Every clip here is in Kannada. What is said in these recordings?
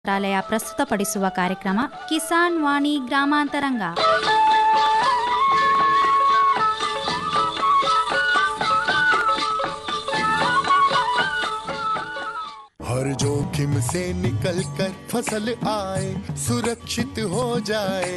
ಮಂತ್ರಾಲಯ ಪ್ರಸ್ತುತಪಡಿಸುವ ಕಾರ್ಯಕ್ರಮ ಕಿಸಾನ್ ವಾಣಿ ಗ್ರಾಮಾಂತರಂಗ हर जोखिम से निकल कर फसल आए सुरक्षित हो जाए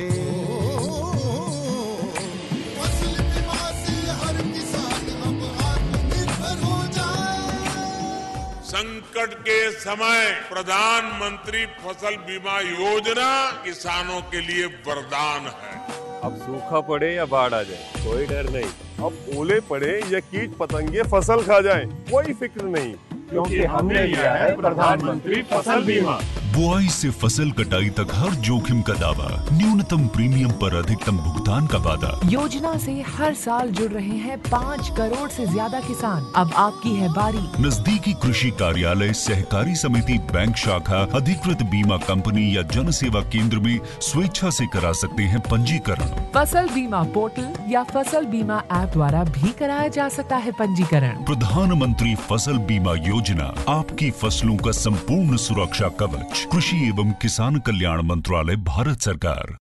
फसल बीमा से हर किसान अब आत्मनिर्भर हो जाए संकट के समय प्रधानमंत्री फसल बीमा योजना किसानों के लिए वरदान है अब सूखा पड़े या बाढ़ आ जाए कोई डर नहीं अब ओले पड़े या कीट पतंगे फसल खा जाए कोई फिक्र नहीं क्योंकि हमने लिया है प्रधानमंत्री फसल बीमा बुआई से फसल कटाई तक हर जोखिम का दावा न्यूनतम प्रीमियम पर अधिकतम भुगतान का वादा योजना से हर साल जुड़ रहे हैं पाँच करोड़ से ज्यादा किसान अब आपकी है बारी नजदीकी कृषि कार्यालय सहकारी समिति बैंक शाखा अधिकृत बीमा कंपनी या जन सेवा केंद्र में स्वेच्छा से करा सकते हैं पंजीकरण फसल बीमा पोर्टल या फसल बीमा ऐप द्वारा भी कराया जा सकता है पंजीकरण प्रधानमंत्री फसल बीमा योजना आपकी फसलों का संपूर्ण सुरक्षा कवच कृषि एवं किसान कल्याण मंत्रालय भारत सरकार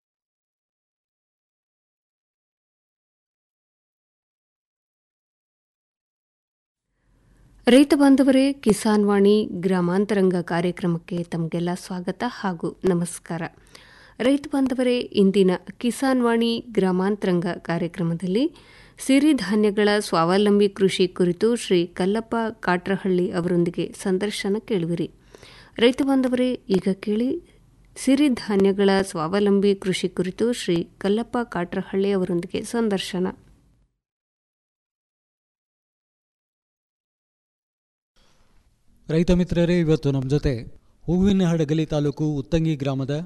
ರೈತ ಬಾಂಧವರೇ ಕಿಸಾನ್ ವಾಣಿ ಗ್ರಾಮಾಂತರಂಗ ಕಾರ್ಯಕ್ರಮಕ್ಕೆ ತಮಗೆಲ್ಲ ಸ್ವಾಗತ ಹಾಗೂ ನಮಸ್ಕಾರ ರೈತ ಬಾಂಧವರೇ ಇಂದಿನ ಕಿಸಾನ್ ವಾಣಿ ಗ್ರಾಮಾಂತರಂಗ ಕಾರ್ಯಕ್ರಮದಲ್ಲಿ ಸಿರಿಧಾನ್ಯಗಳ ಸ್ವಾವಲಂಬಿ ಕೃಷಿ ಕುರಿತು ಶ್ರೀ ಕಲ್ಲಪ್ಪ ಕಾಟ್ರಹಳ್ಳಿ ಅವರೊಂದಿಗೆ ಸಂದರ್ಶನ ಕೇಳುವಿರಿ ರೈತ ಬಾಂಧವರೇ ಈಗ ಕೇಳಿ ಸಿರಿಧಾನ್ಯಗಳ ಸ್ವಾವಲಂಬಿ ಕೃಷಿ ಕುರಿತು ಶ್ರೀ ಕಲ್ಲಪ್ಪ ಕಾಟ್ರಹಳ್ಳಿ ಅವರೊಂದಿಗೆ ಸಂದರ್ಶನ ರೈತ ಮಿತ್ರರೇ ಇವತ್ತು ನಮ್ಮ ಜೊತೆ ಹೂವಿನ ಹಡಗಲಿ ತಾಲೂಕು ಉತ್ತಂಗಿ ಗ್ರಾಮದ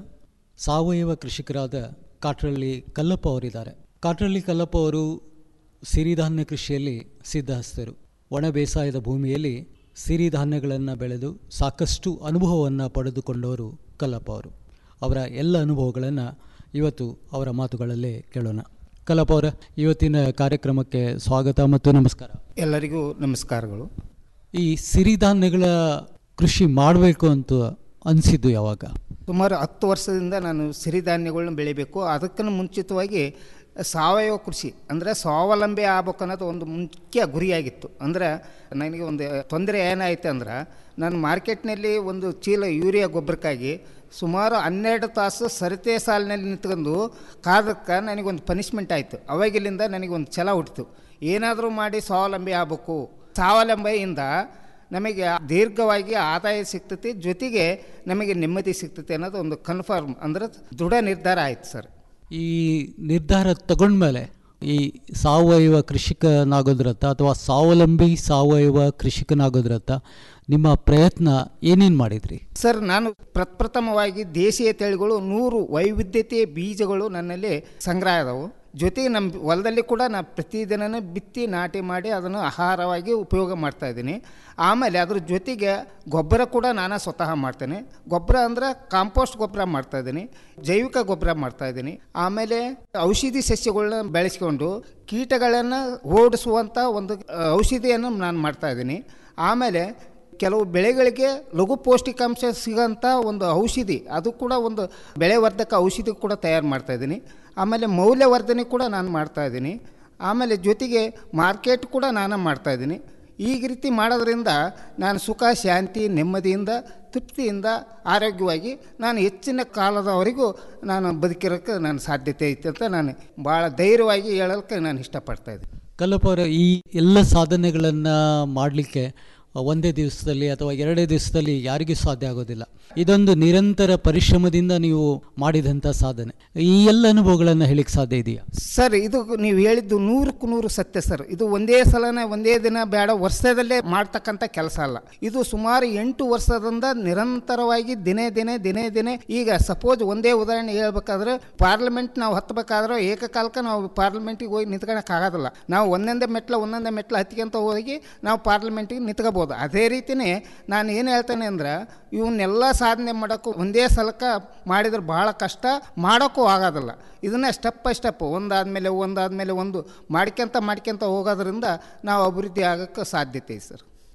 ಸಾವಯವ ಕೃಷಿಕರಾದ ಕಾಟ್ರಳ್ಳಿ ಕಲ್ಲಪ್ಪ ಅವರಿದ್ದಾರೆ ಕಾಟ್ರಳ್ಳಿ ಕಲ್ಲಪ್ಪ ಅವರು ಸಿರಿಧಾನ್ಯ ಕೃಷಿಯಲ್ಲಿ ಸಿದ್ಧಹಸ್ತರು ಒಣ ಬೇಸಾಯದ ಭೂಮಿಯಲ್ಲಿ ಸಿರಿಧಾನ್ಯಗಳನ್ನು ಬೆಳೆದು ಸಾಕಷ್ಟು ಅನುಭವವನ್ನು ಪಡೆದುಕೊಂಡವರು ಕಲ್ಲಪ್ಪ ಅವರು ಅವರ ಎಲ್ಲ ಅನುಭವಗಳನ್ನು ಇವತ್ತು ಅವರ ಮಾತುಗಳಲ್ಲೇ ಕೇಳೋಣ ಕಲ್ಲಪ್ಪ ಅವರ ಇವತ್ತಿನ ಕಾರ್ಯಕ್ರಮಕ್ಕೆ ಸ್ವಾಗತ ಮತ್ತು ನಮಸ್ಕಾರ ಎಲ್ಲರಿಗೂ ನಮಸ್ಕಾರಗಳು ಈ ಸಿರಿಧಾನ್ಯಗಳ ಕೃಷಿ ಮಾಡಬೇಕು ಅಂತ ಅನಿಸಿದ್ದು ಯಾವಾಗ ಸುಮಾರು ಹತ್ತು ವರ್ಷದಿಂದ ನಾನು ಸಿರಿಧಾನ್ಯಗಳನ್ನ ಬೆಳಿಬೇಕು ಅದಕ್ಕೂ ಮುಂಚಿತವಾಗಿ ಸಾವಯವ ಕೃಷಿ ಅಂದರೆ ಸ್ವಾವಲಂಬಿ ಆಗ್ಬೇಕು ಅನ್ನೋದು ಒಂದು ಮುಖ್ಯ ಗುರಿಯಾಗಿತ್ತು ಅಂದರೆ ನನಗೆ ಒಂದು ತೊಂದರೆ ಏನಾಯಿತು ಅಂದ್ರೆ ನಾನು ಮಾರ್ಕೆಟ್ನಲ್ಲಿ ಒಂದು ಚೀಲ ಯೂರಿಯಾ ಗೊಬ್ಬರಕ್ಕಾಗಿ ಸುಮಾರು ಹನ್ನೆರಡು ತಾಸು ಸರಿತೆ ಸಾಲಿನಲ್ಲಿ ನಿಂತ್ಕೊಂಡು ಕಾದಕ್ಕೆ ನನಗೊಂದು ಪನಿಷ್ಮೆಂಟ್ ಆಯಿತು ಅವಾಗಿಲಿಂದ ನನಗೊಂದು ಛಲ ಹುಟ್ಟಿತು ಏನಾದರೂ ಮಾಡಿ ಸ್ವಾವಲಂಬಿ ಆಗ್ಬೇಕು ಸ್ವಾವಲಂಬಿಯಿಂದ ನಮಗೆ ದೀರ್ಘವಾಗಿ ಆದಾಯ ಸಿಗ್ತೈತಿ ಜೊತೆಗೆ ನಮಗೆ ನೆಮ್ಮದಿ ಸಿಗ್ತೈತಿ ಅನ್ನೋದು ಒಂದು ಕನ್ಫರ್ಮ್ ಅಂದ್ರೆ ದೃಢ ನಿರ್ಧಾರ ಆಯ್ತು ಸರ್ ಈ ನಿರ್ಧಾರ ತಗೊಂಡ್ಮೇಲೆ ಈ ಸಾವಯವ ಕೃಷಿಕನಾಗೋದ್ರತ್ತ ಅಥವಾ ಸ್ವಾವಲಂಬಿ ಸಾವಯವ ಕೃಷಿಕನಾಗೋದ್ರತ್ತ ನಿಮ್ಮ ಪ್ರಯತ್ನ ಏನೇನು ಮಾಡಿದ್ರಿ ಸರ್ ನಾನು ಪ್ರಪ್ರಥಮವಾಗಿ ದೇಶೀಯ ತಳಿಗಳು ನೂರು ವೈವಿಧ್ಯತೆಯ ಬೀಜಗಳು ನನ್ನಲ್ಲಿ ಸಂಗ್ರಹ ಆದವು ಜೊತೆಗೆ ನಮ್ಮ ಹೊಲದಲ್ಲಿ ಕೂಡ ನಾನು ಪ್ರತಿದಿನನೂ ಬಿತ್ತಿ ನಾಟಿ ಮಾಡಿ ಅದನ್ನು ಆಹಾರವಾಗಿ ಉಪಯೋಗ ಮಾಡ್ತಾ ಇದ್ದೀನಿ ಆಮೇಲೆ ಅದ್ರ ಜೊತೆಗೆ ಗೊಬ್ಬರ ಕೂಡ ನಾನು ಸ್ವತಃ ಮಾಡ್ತೇನೆ ಗೊಬ್ಬರ ಅಂದರೆ ಕಾಂಪೋಸ್ಟ್ ಗೊಬ್ಬರ ಮಾಡ್ತಾ ಇದ್ದೀನಿ ಜೈವಿಕ ಗೊಬ್ಬರ ಮಾಡ್ತಾ ಇದ್ದೀನಿ ಆಮೇಲೆ ಔಷಧಿ ಸಸ್ಯಗಳನ್ನ ಬೆಳೆಸ್ಕೊಂಡು ಕೀಟಗಳನ್ನು ಓಡಿಸುವಂಥ ಒಂದು ಔಷಧಿಯನ್ನು ನಾನು ಮಾಡ್ತಾ ಇದ್ದೀನಿ ಆಮೇಲೆ ಕೆಲವು ಬೆಳೆಗಳಿಗೆ ಲಘು ಪೌಷ್ಟಿಕಾಂಶ ಸಿಗೋಂಥ ಒಂದು ಔಷಧಿ ಅದು ಕೂಡ ಒಂದು ಬೆಳೆವರ್ಧಕ ಔಷಧಿ ಕೂಡ ತಯಾರು ಮಾಡ್ತಾಯಿದ್ದೀನಿ ಆಮೇಲೆ ಮೌಲ್ಯವರ್ಧನೆ ಕೂಡ ನಾನು ಮಾಡ್ತಾಯಿದ್ದೀನಿ ಆಮೇಲೆ ಜೊತೆಗೆ ಮಾರ್ಕೆಟ್ ಕೂಡ ನಾನು ಮಾಡ್ತಾಯಿದ್ದೀನಿ ಈಗ ರೀತಿ ಮಾಡೋದ್ರಿಂದ ನಾನು ಸುಖ ಶಾಂತಿ ನೆಮ್ಮದಿಯಿಂದ ತೃಪ್ತಿಯಿಂದ ಆರೋಗ್ಯವಾಗಿ ನಾನು ಹೆಚ್ಚಿನ ಕಾಲದವರೆಗೂ ನಾನು ಬದುಕಿರೋಕ್ಕೆ ನಾನು ಸಾಧ್ಯತೆ ಐತೆ ಅಂತ ನಾನು ಭಾಳ ಧೈರ್ಯವಾಗಿ ಹೇಳೋಕ್ಕೆ ನಾನು ಇಷ್ಟಪಡ್ತಾಯಿದ್ದೀನಿ ಕಲ್ಲಪ್ಪ ಅವರ ಈ ಎಲ್ಲ ಸಾಧನೆಗಳನ್ನು ಮಾಡಲಿಕ್ಕೆ ಒಂದೇ ದಿವಸದಲ್ಲಿ ಅಥವಾ ಎರಡೇ ದಿವಸದಲ್ಲಿ ಯಾರಿಗೂ ಸಾಧ್ಯ ಆಗೋದಿಲ್ಲ ಇದೊಂದು ನಿರಂತರ ಪರಿಶ್ರಮದಿಂದ ನೀವು ಮಾಡಿದಂಥ ಸಾಧನೆ ಈ ಎಲ್ಲ ಅನುಭವಗಳನ್ನು ಹೇಳಿಕ್ಕೆ ಸಾಧ್ಯ ಇದೆಯಾ ಸರ್ ಇದು ನೀವು ಹೇಳಿದ್ದು ನೂರಕ್ಕೂ ನೂರು ಸತ್ಯ ಸರ್ ಇದು ಒಂದೇ ಸಲನೇ ಒಂದೇ ದಿನ ಬೇಡ ವರ್ಷದಲ್ಲೇ ಮಾಡ್ತಕ್ಕಂಥ ಕೆಲಸ ಅಲ್ಲ ಇದು ಸುಮಾರು ಎಂಟು ವರ್ಷದಿಂದ ನಿರಂತರವಾಗಿ ದಿನೇ ದಿನೇ ದಿನೇ ದಿನೇ ಈಗ ಸಪೋಸ್ ಒಂದೇ ಉದಾಹರಣೆ ಹೇಳ್ಬೇಕಾದ್ರೆ ಪಾರ್ಲಿಮೆಂಟ್ ನಾವು ಹತ್ತಬೇಕಾದ್ರೆ ಏಕಕಾಲಕ್ಕೆ ನಾವು ಪಾರ್ಲಿಮೆಂಟಿಗೆ ಹೋಗಿ ನಿಂತ್ಕೊಳಕ್ಕೆ ಆಗೋದಿಲ್ಲ ನಾವು ಒಂದೊಂದೇ ಮೆಟ್ಲ ಒಂದೊಂದೇ ಮೆಟ್ಲ ಹತ್ಕೊಂತ ಹೋಗಿ ನಾವು ಪಾರ್ಲಿಮೆಂಟಿಗೆ ನಿಂತ್ಕೋಬೋದು ಅದೇ ರೀತಿಯೇ ನಾನು ಏನು ಹೇಳ್ತೇನೆ ಅಂದ್ರೆ ಇವನ್ನೆಲ್ಲ ಸಾಧನೆ ಮಾಡೋಕ್ಕೂ ಒಂದೇ ಸಲಕ್ಕೆ ಮಾಡಿದ್ರೆ ಭಾಳ ಕಷ್ಟ ಮಾಡೋಕ್ಕೂ ಆಗೋದಿಲ್ಲ ಇದನ್ನೇ ಸ್ಟೆಪ್ ಬೈ ಸ್ಟೆಪ್ ಒಂದಾದಮೇಲೆ ಒಂದಾದಮೇಲೆ ಒಂದು ಮಾಡ್ಕೊಂತ ಮಾಡ್ಕೊಂತ ಹೋಗೋದ್ರಿಂದ ನಾವು ಅಭಿವೃದ್ಧಿ ಆಗೋಕ್ಕೆ ಸಾಧ್ಯತೆ ಇದೆ ಸರ್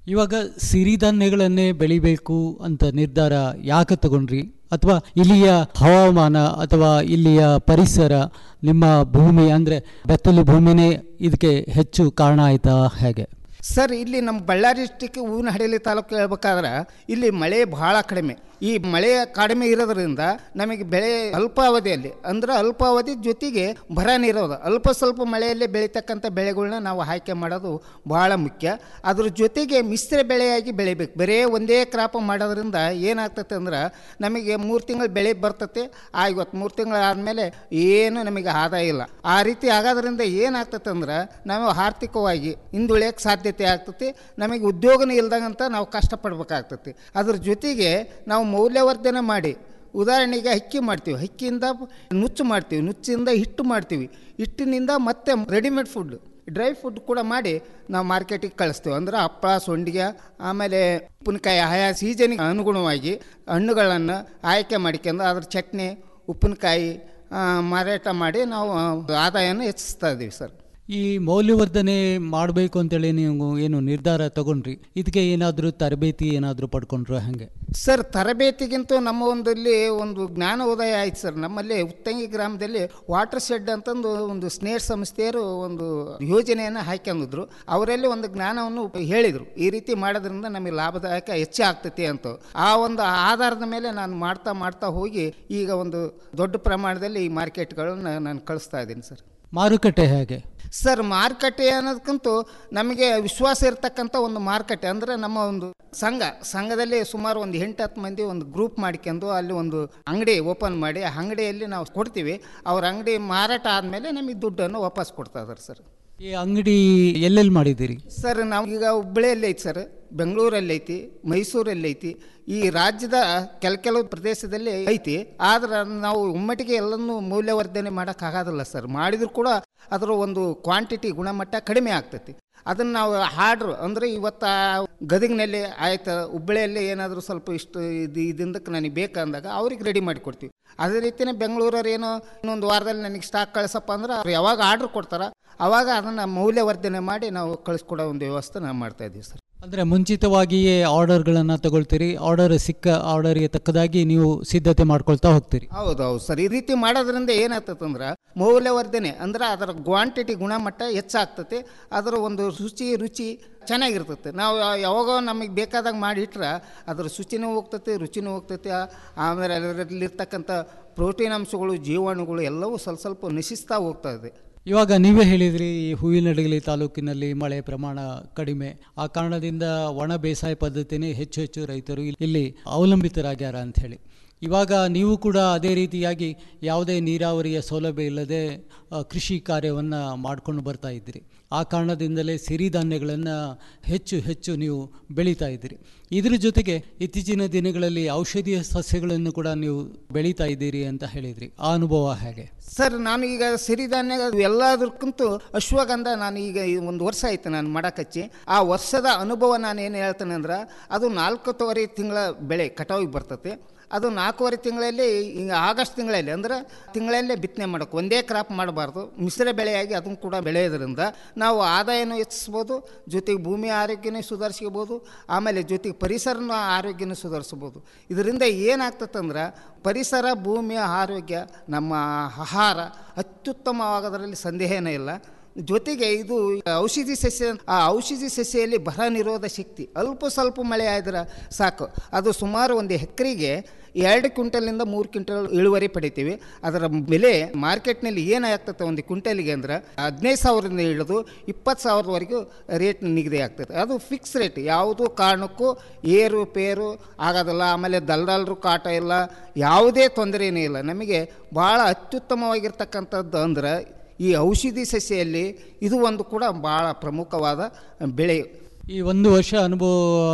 ಇವಾಗ ಸಿರಿಧಾನ್ಯಗಳನ್ನೇ ಬೆಳಿಬೇಕು ಅಂತ ನಿರ್ಧಾರ ಯಾಕೆ ತಗೊಂಡ್ರಿ ಅಥವಾ ಇಲ್ಲಿಯ ಹವಾಮಾನ ಅಥವಾ ಇಲ್ಲಿಯ ಪರಿಸರ ನಿಮ್ಮ ಭೂಮಿ ಅಂದರೆ ಬೆತ್ತಲು ಭೂಮಿನೇ ಇದಕ್ಕೆ ಹೆಚ್ಚು ಕಾರಣ ಆಯ್ತಾ ಹೇಗೆ ಸರ್ ಇಲ್ಲಿ ನಮ್ಮ ಬಳ್ಳಾರಿ ಡಿಸ್ಟಿಕ್ ಹೂವಿನ ಹಡಲಿ ತಾಲೂಕು ಹೇಳ್ಬೇಕಾದ್ರೆ ಇಲ್ಲಿ ಮಳೆ ಬಹಳ ಕಡಿಮೆ ಈ ಮಳೆ ಕಡಿಮೆ ಇರೋದ್ರಿಂದ ನಮಗೆ ಬೆಳೆ ಅಲ್ಪಾವಧಿಯಲ್ಲಿ ಅಂದ್ರೆ ಅಲ್ಪಾವಧಿ ಜೊತೆಗೆ ಬರ ನೀರೋದು ಅಲ್ಪ ಸ್ವಲ್ಪ ಮಳೆಯಲ್ಲೇ ಬೆಳೀತಕ್ಕಂಥ ಬೆಳೆಗಳನ್ನ ನಾವು ಆಯ್ಕೆ ಮಾಡೋದು ಬಹಳ ಮುಖ್ಯ ಅದ್ರ ಜೊತೆಗೆ ಮಿಶ್ರ ಬೆಳೆಯಾಗಿ ಬೆಳಿಬೇಕು ಬರೇ ಒಂದೇ ಕ್ರಾಪ್ ಮಾಡೋದ್ರಿಂದ ಏನಾಗ್ತತೆ ಅಂದ್ರೆ ನಮಗೆ ಮೂರು ತಿಂಗಳು ಬೆಳೆ ಬರ್ತತೆ ಆ ಇವತ್ತು ಮೂರು ತಿಂಗಳು ಆದಮೇಲೆ ಏನು ನಮಗೆ ಆದಾಯ ಇಲ್ಲ ಆ ರೀತಿ ಆಗೋದ್ರಿಂದ ಏನಾಗ್ತತೆ ಅಂದ್ರೆ ನಾವು ಆರ್ಥಿಕವಾಗಿ ಹಿಂದುಳಿಯಕ್ಕೆ ಸಾಧ್ಯತೆ ಆಗ್ತತಿ ನಮಗೆ ಉದ್ಯೋಗನೇ ಇಲ್ದಂಗಂತ ನಾವು ಕಷ್ಟಪಡ್ಬೇಕಾಗ್ತತಿ ಅದ್ರ ಜೊತೆಗೆ ನಾವು ಮೌಲ್ಯವರ್ಧನೆ ಮಾಡಿ ಉದಾಹರಣೆಗೆ ಅಕ್ಕಿ ಮಾಡ್ತೀವಿ ಅಕ್ಕಿಯಿಂದ ನುಚ್ಚು ಮಾಡ್ತೀವಿ ನುಚ್ಚಿಂದ ಹಿಟ್ಟು ಮಾಡ್ತೀವಿ ಹಿಟ್ಟಿನಿಂದ ಮತ್ತೆ ರೆಡಿಮೇಡ್ ಫುಡ್ ಡ್ರೈ ಫುಡ್ ಕೂಡ ಮಾಡಿ ನಾವು ಮಾರ್ಕೆಟಿಗೆ ಕಳಿಸ್ತೀವಿ ಅಂದ್ರೆ ಹಪ್ಪಳ ಸೊಂಡಿಗೆ ಆಮೇಲೆ ಉಪ್ಪಿನಕಾಯಿ ಆಯಾ ಸೀಸನಿಗೆ ಅನುಗುಣವಾಗಿ ಹಣ್ಣುಗಳನ್ನು ಆಯ್ಕೆ ಮಾಡ್ಕೊಂಡು ಅದ್ರ ಚಟ್ನಿ ಉಪ್ಪಿನಕಾಯಿ ಆ, ಮಾರಾಟ ಮಾಡಿ ನಾವು ಆದಾಯನ ಹೆಚ್ಚಿಸ್ತಾ ಇದ್ದೀವಿ ಸರ್ ಈ ಮೌಲ್ಯವರ್ಧನೆ ಮಾಡಬೇಕು ಅಂತೇಳಿ ನೀವು ಏನು ನಿರ್ಧಾರ ತಗೊಂಡ್ರಿ ಇದಕ್ಕೆ ಏನಾದರೂ ತರಬೇತಿ ಏನಾದರೂ ಪಡ್ಕೊಂಡ್ರು ಹಾಗೆ ಸರ್ ತರಬೇತಿಗಿಂತ ನಮ್ಮ ಒಂದಲ್ಲಿ ಒಂದು ಜ್ಞಾನ ಉದಯ ಆಯ್ತು ಸರ್ ನಮ್ಮಲ್ಲಿ ಉತ್ತಂಗಿ ಗ್ರಾಮದಲ್ಲಿ ವಾಟರ್ ಶೆಡ್ ಅಂತಂದು ಒಂದು ಸ್ನೇಹ ಸಂಸ್ಥೆಯರು ಒಂದು ಯೋಜನೆಯನ್ನು ಹಾಕ್ಯಂದಿದ್ರು ಅವರಲ್ಲಿ ಒಂದು ಜ್ಞಾನವನ್ನು ಹೇಳಿದರು ಈ ರೀತಿ ಮಾಡೋದ್ರಿಂದ ನಮಗೆ ಲಾಭದಾಯಕ ಹೆಚ್ಚು ಆಗ್ತೈತಿ ಅಂತ ಆ ಒಂದು ಆಧಾರದ ಮೇಲೆ ನಾನು ಮಾಡ್ತಾ ಮಾಡ್ತಾ ಹೋಗಿ ಈಗ ಒಂದು ದೊಡ್ಡ ಪ್ರಮಾಣದಲ್ಲಿ ಈ ಮಾರ್ಕೆಟ್ಗಳನ್ನ ನಾನು ಕಳಿಸ್ತಾ ಇದ್ದೀನಿ ಸರ್ ಮಾರುಕಟ್ಟೆ ಹೇಗೆ ಸರ್ ಮಾರುಕಟ್ಟೆ ಅನ್ನೋದಕ್ಕಂತೂ ನಮಗೆ ವಿಶ್ವಾಸ ಇರತಕ್ಕಂಥ ಒಂದು ಮಾರುಕಟ್ಟೆ ಅಂದರೆ ನಮ್ಮ ಒಂದು ಸಂಘ ಸಂಘದಲ್ಲಿ ಸುಮಾರು ಒಂದು ಎಂಟು ಹತ್ತು ಮಂದಿ ಒಂದು ಗ್ರೂಪ್ ಮಾಡ್ಕೊಂಡು ಅಲ್ಲಿ ಒಂದು ಅಂಗಡಿ ಓಪನ್ ಮಾಡಿ ಆ ಅಂಗಡಿಯಲ್ಲಿ ನಾವು ಕೊಡ್ತೀವಿ ಅವ್ರ ಅಂಗಡಿ ಮಾರಾಟ ಆದಮೇಲೆ ನಮಗೆ ದುಡ್ಡನ್ನು ವಾಪಸ್ ಕೊಡ್ತಾ ಇದಾರೆ ಸರ್ ಈ ಅಂಗಡಿ ಎಲ್ಲೆಲ್ಲಿ ಮಾಡಿದ್ದೀರಿ ಸರ್ ನಾವು ಈಗ ಹುಬ್ಬಳ್ಳಿಯಲ್ಲಿ ಐತಿ ಸರ್ ಬೆಂಗಳೂರಲ್ಲಿ ಐತಿ ಮೈಸೂರಲ್ಲಿ ಐತಿ ಈ ರಾಜ್ಯದ ಕೆಲ ಕೆಲವು ಪ್ರದೇಶದಲ್ಲಿ ಐತಿ ಆದ್ರೆ ನಾವು ಒಮ್ಮಟ್ಟಿಗೆ ಎಲ್ಲನೂ ಮೌಲ್ಯವರ್ಧನೆ ಮಾಡೋಕ್ಕಾಗೋದಿಲ್ಲ ಸರ್ ಮಾಡಿದ್ರು ಕೂಡ ಅದರ ಒಂದು ಕ್ವಾಂಟಿಟಿ ಗುಣಮಟ್ಟ ಕಡಿಮೆ ಆಗ್ತೈತಿ ಅದನ್ನು ನಾವು ಆರ್ಡ್ರ್ ಅಂದರೆ ಇವತ್ತು ಆ ಗದಗಿನಲ್ಲಿ ಆಯ್ತು ಹುಬ್ಬಳ್ಳಿಯಲ್ಲಿ ಏನಾದರೂ ಸ್ವಲ್ಪ ಇಷ್ಟು ಇದು ಇದಕ್ಕೆ ನನಗೆ ಬೇಕಂದಾಗ ಅವ್ರಿಗೆ ರೆಡಿ ಮಾಡಿ ಕೊಡ್ತೀವಿ ಅದೇ ರೀತಿಯೇ ಬೆಂಗಳೂರವ್ರು ಏನೋ ಇನ್ನೊಂದು ವಾರದಲ್ಲಿ ನನಗೆ ಸ್ಟಾಕ್ ಕಳಿಸಪ್ಪ ಅಂದ್ರೆ ಅವ್ರು ಯಾವಾಗ ಆರ್ಡ್ರ್ ಕೊಡ್ತಾರ ಅವಾಗ ಅದನ್ನು ಮೌಲ್ಯವರ್ಧನೆ ಮಾಡಿ ನಾವು ಕಳಿಸ್ಕೊಡೋ ಒಂದು ವ್ಯವಸ್ಥೆ ನಾವು ಮಾಡ್ತಾ ಇದ್ದೀವಿ ಸರ್ ಅಂದರೆ ಮುಂಚಿತವಾಗಿಯೇ ಆರ್ಡರ್ಗಳನ್ನು ತಗೊಳ್ತೀರಿ ಆರ್ಡರ್ ಸಿಕ್ಕ ಆರ್ಡರ್ಗೆ ತಕ್ಕದಾಗಿ ನೀವು ಸಿದ್ಧತೆ ಮಾಡ್ಕೊಳ್ತಾ ಹೋಗ್ತೀರಿ ಹೌದು ಹೌದು ಸರ್ ಈ ರೀತಿ ಮಾಡೋದ್ರಿಂದ ಏನಾಗ್ತದಂದ್ರೆ ಮೌಲ್ಯವರ್ಧನೆ ಅಂದ್ರೆ ಅದರ ಕ್ವಾಂಟಿಟಿ ಗುಣಮಟ್ಟ ಹೆಚ್ಚಾಗ್ತತೆ ಅದರ ಒಂದು ರುಚಿ ರುಚಿ ಚೆನ್ನಾಗಿರ್ತತೆ ನಾವು ಯಾವಾಗ ನಮಗೆ ಬೇಕಾದಾಗ ಮಾಡಿ ಇಟ್ರೆ ಅದರ ಶುಚಿನೂ ಹೋಗ್ತತೆ ರುಚಿನೂ ಹೋಗ್ತತೆ ಆಮೇಲೆ ಅದರಲ್ಲಿರ್ತಕ್ಕಂಥ ಪ್ರೋಟೀನ್ ಅಂಶಗಳು ಜೀವಾಣುಗಳು ಎಲ್ಲವೂ ಸ್ವಲ್ಪ ಸ್ವಲ್ಪ ನಶಿಸ್ತಾ ಹೋಗ್ತಾ ಇದೆ ಇವಾಗ ನೀವೇ ಹೇಳಿದ್ರಿ ಈ ಹೂವಿನಡಗಲಿ ತಾಲೂಕಿನಲ್ಲಿ ಮಳೆ ಪ್ರಮಾಣ ಕಡಿಮೆ ಆ ಕಾರಣದಿಂದ ಒಣ ಬೇಸಾಯ ಪದ್ಧತಿನೇ ಹೆಚ್ಚು ಹೆಚ್ಚು ರೈತರು ಇಲ್ಲಿ ಅವಲಂಬಿತರಾಗ್ಯಾರ ಅಂತ ಹೇಳಿ ಇವಾಗ ನೀವು ಕೂಡ ಅದೇ ರೀತಿಯಾಗಿ ಯಾವುದೇ ನೀರಾವರಿಯ ಸೌಲಭ್ಯ ಇಲ್ಲದೆ ಆ, ಕೃಷಿ ಕಾರ್ಯವನ್ನು ಮಾಡ್ಕೊಂಡು ಬರ್ತಾ ಇದ್ದೀರಿ ಆ ಕಾರಣದಿಂದಲೇ ಸಿರಿಧಾನ್ಯಗಳನ್ನು ಹೆಚ್ಚು ಹೆಚ್ಚು ನೀವು ಬೆಳೀತಾ ಇದ್ದೀರಿ ಇದ್ರ ಜೊತೆಗೆ ಇತ್ತೀಚಿನ ದಿನಗಳಲ್ಲಿ ಔಷಧೀಯ ಸಸ್ಯಗಳನ್ನು ಕೂಡ ನೀವು ಬೆಳೀತಾ ಇದ್ದೀರಿ ಅಂತ ಹೇಳಿದ್ರಿ ಆ ಅನುಭವ ಹೇಗೆ ಸರ್ ನಾನು ಈಗ ಸಿರಿಧಾನ್ಯ ಎಲ್ಲದಕ್ಕಿಂತ ಅಶ್ವಗಂಧ ನಾನು ಈಗ ಈ ಒಂದು ವರ್ಷ ಆಯ್ತು ನಾನು ಮಾಡಕಚ್ಚಿ ಆ ವರ್ಷದ ಅನುಭವ ನಾನು ಏನು ಹೇಳ್ತೇನೆ ಅಂದ್ರೆ ಅದು ನಾಲ್ಕೂವರೆ ತಿಂಗಳ ಬೆಳೆ ಕಟಾವಿಗೆ ಬರ್ತತೆ ಅದು ನಾಲ್ಕೂವರೆ ತಿಂಗಳಲ್ಲಿ ಈಗ ಆಗಸ್ಟ್ ತಿಂಗಳಲ್ಲಿ ಅಂದ್ರೆ ತಿಂಗಳಲ್ಲೇ ಬಿತ್ತನೆ ಮಾಡೋಕೆ ಒಂದೇ ಕ್ರಾಪ್ ಮಾಡಬಾರ್ದು ಮಿಶ್ರ ಬೆಳೆಯಾಗಿ ಅದನ್ನು ಕೂಡ ಬೆಳೆಯೋದ್ರಿಂದ ನಾವು ಆದಾಯನೂ ಹೆಚ್ಚಿಸ್ಬೋದು ಜೊತೆಗೆ ಭೂಮಿ ಆರೋಗ್ಯನೂ ಸುಧಾರಿಸ್ಕೋಬೋದು ಆಮೇಲೆ ಜೊತೆಗೆ ಪರಿಸರನ ಆರೋಗ್ಯನೂ ಸುಧಾರಿಸ್ಬೋದು ಇದರಿಂದ ಏನಾಗ್ತದಂದ್ರೆ ಪರಿಸರ ಭೂಮಿಯ ಆರೋಗ್ಯ ನಮ್ಮ ಆಹಾರ ಅತ್ಯುತ್ತಮವಾಗೋದ್ರಲ್ಲಿ ಸಂದೇಹನೇ ಇಲ್ಲ ಜೊತೆಗೆ ಇದು ಔಷಧಿ ಸಸ್ಯ ಆ ಔಷಧಿ ಸಸ್ಯದಲ್ಲಿ ಬರ ನಿರೋಧ ಶಕ್ತಿ ಅಲ್ಪ ಸ್ವಲ್ಪ ಮಳೆ ಆದ್ರೆ ಸಾಕು ಅದು ಸುಮಾರು ಒಂದು ಎಕರೆಗೆ ಎರಡು ಕ್ವಿಂಟಲಿಂದ ಮೂರು ಕ್ವಿಂಟಲ್ ಇಳುವರಿ ಪಡಿತೀವಿ ಅದರ ಬೆಲೆ ಮಾರ್ಕೆಟ್ನಲ್ಲಿ ಏನಾಗ್ತದೆ ಒಂದು ಕ್ವಿಂಟಲಿಗೆ ಅಂದ್ರೆ ಹದಿನೈದು ಸಾವಿರದಿಂದ ಹಿಡಿದು ಇಪ್ಪತ್ತು ಸಾವಿರದವರೆಗೂ ರೇಟ್ ನಿಗದಿ ಆಗ್ತದೆ ಅದು ಫಿಕ್ಸ್ ರೇಟ್ ಯಾವುದೂ ಕಾರಣಕ್ಕೂ ಏರು ಪೇರು ಆಗೋದಿಲ್ಲ ಆಮೇಲೆ ದಲ್ಲಾಳರು ಕಾಟ ಇಲ್ಲ ಯಾವುದೇ ತೊಂದರೆಯೂ ಇಲ್ಲ ನಮಗೆ ಭಾಳ ಅತ್ಯುತ್ತಮವಾಗಿರ್ತಕ್ಕಂಥದ್ದು ಅಂದ್ರೆ ಈ ಔಷಧಿ ಸಸ್ಯದಲ್ಲಿ ಇದು ಒಂದು ಕೂಡ ಭಾಳ ಪ್ರಮುಖವಾದ ಬೆಳೆ ಈ ಒಂದು ವರ್ಷ ಅನುಭವ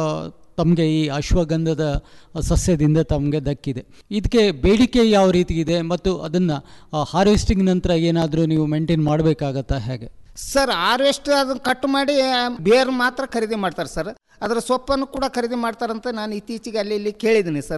ತಮಗೆ ಈ ಅಶ್ವಗಂಧದ ಸಸ್ಯದಿಂದ ತಮಗೆ ದಕ್ಕಿದೆ ಇದಕ್ಕೆ ಬೇಡಿಕೆ ಯಾವ ರೀತಿ ಇದೆ ಮತ್ತು ಅದನ್ನು ಹಾರ್ವೆಸ್ಟಿಂಗ್ ನಂತರ ಏನಾದರೂ ನೀವು ಮೇಂಟೈನ್ ಮಾಡಬೇಕಾಗತ್ತಾ ಹೇಗೆ ಸರ್ ಹಾರ್ವೆಸ್ಟ್ ಅದನ್ನು ಕಟ್ ಮಾಡಿ ಬೇರು ಮಾತ್ರ ಖರೀದಿ ಮಾಡ್ತಾರೆ ಸರ್ ಅದರ ಸೊಪ್ಪನ್ನು ಕೂಡ ಖರೀದಿ ಮಾಡ್ತಾರಂತ ನಾನು ಇತ್ತೀಚೆಗೆ ಅಲ್ಲಿ ಇಲ್ಲಿ ಕೇಳಿದ್ದೀನಿ ಸರ್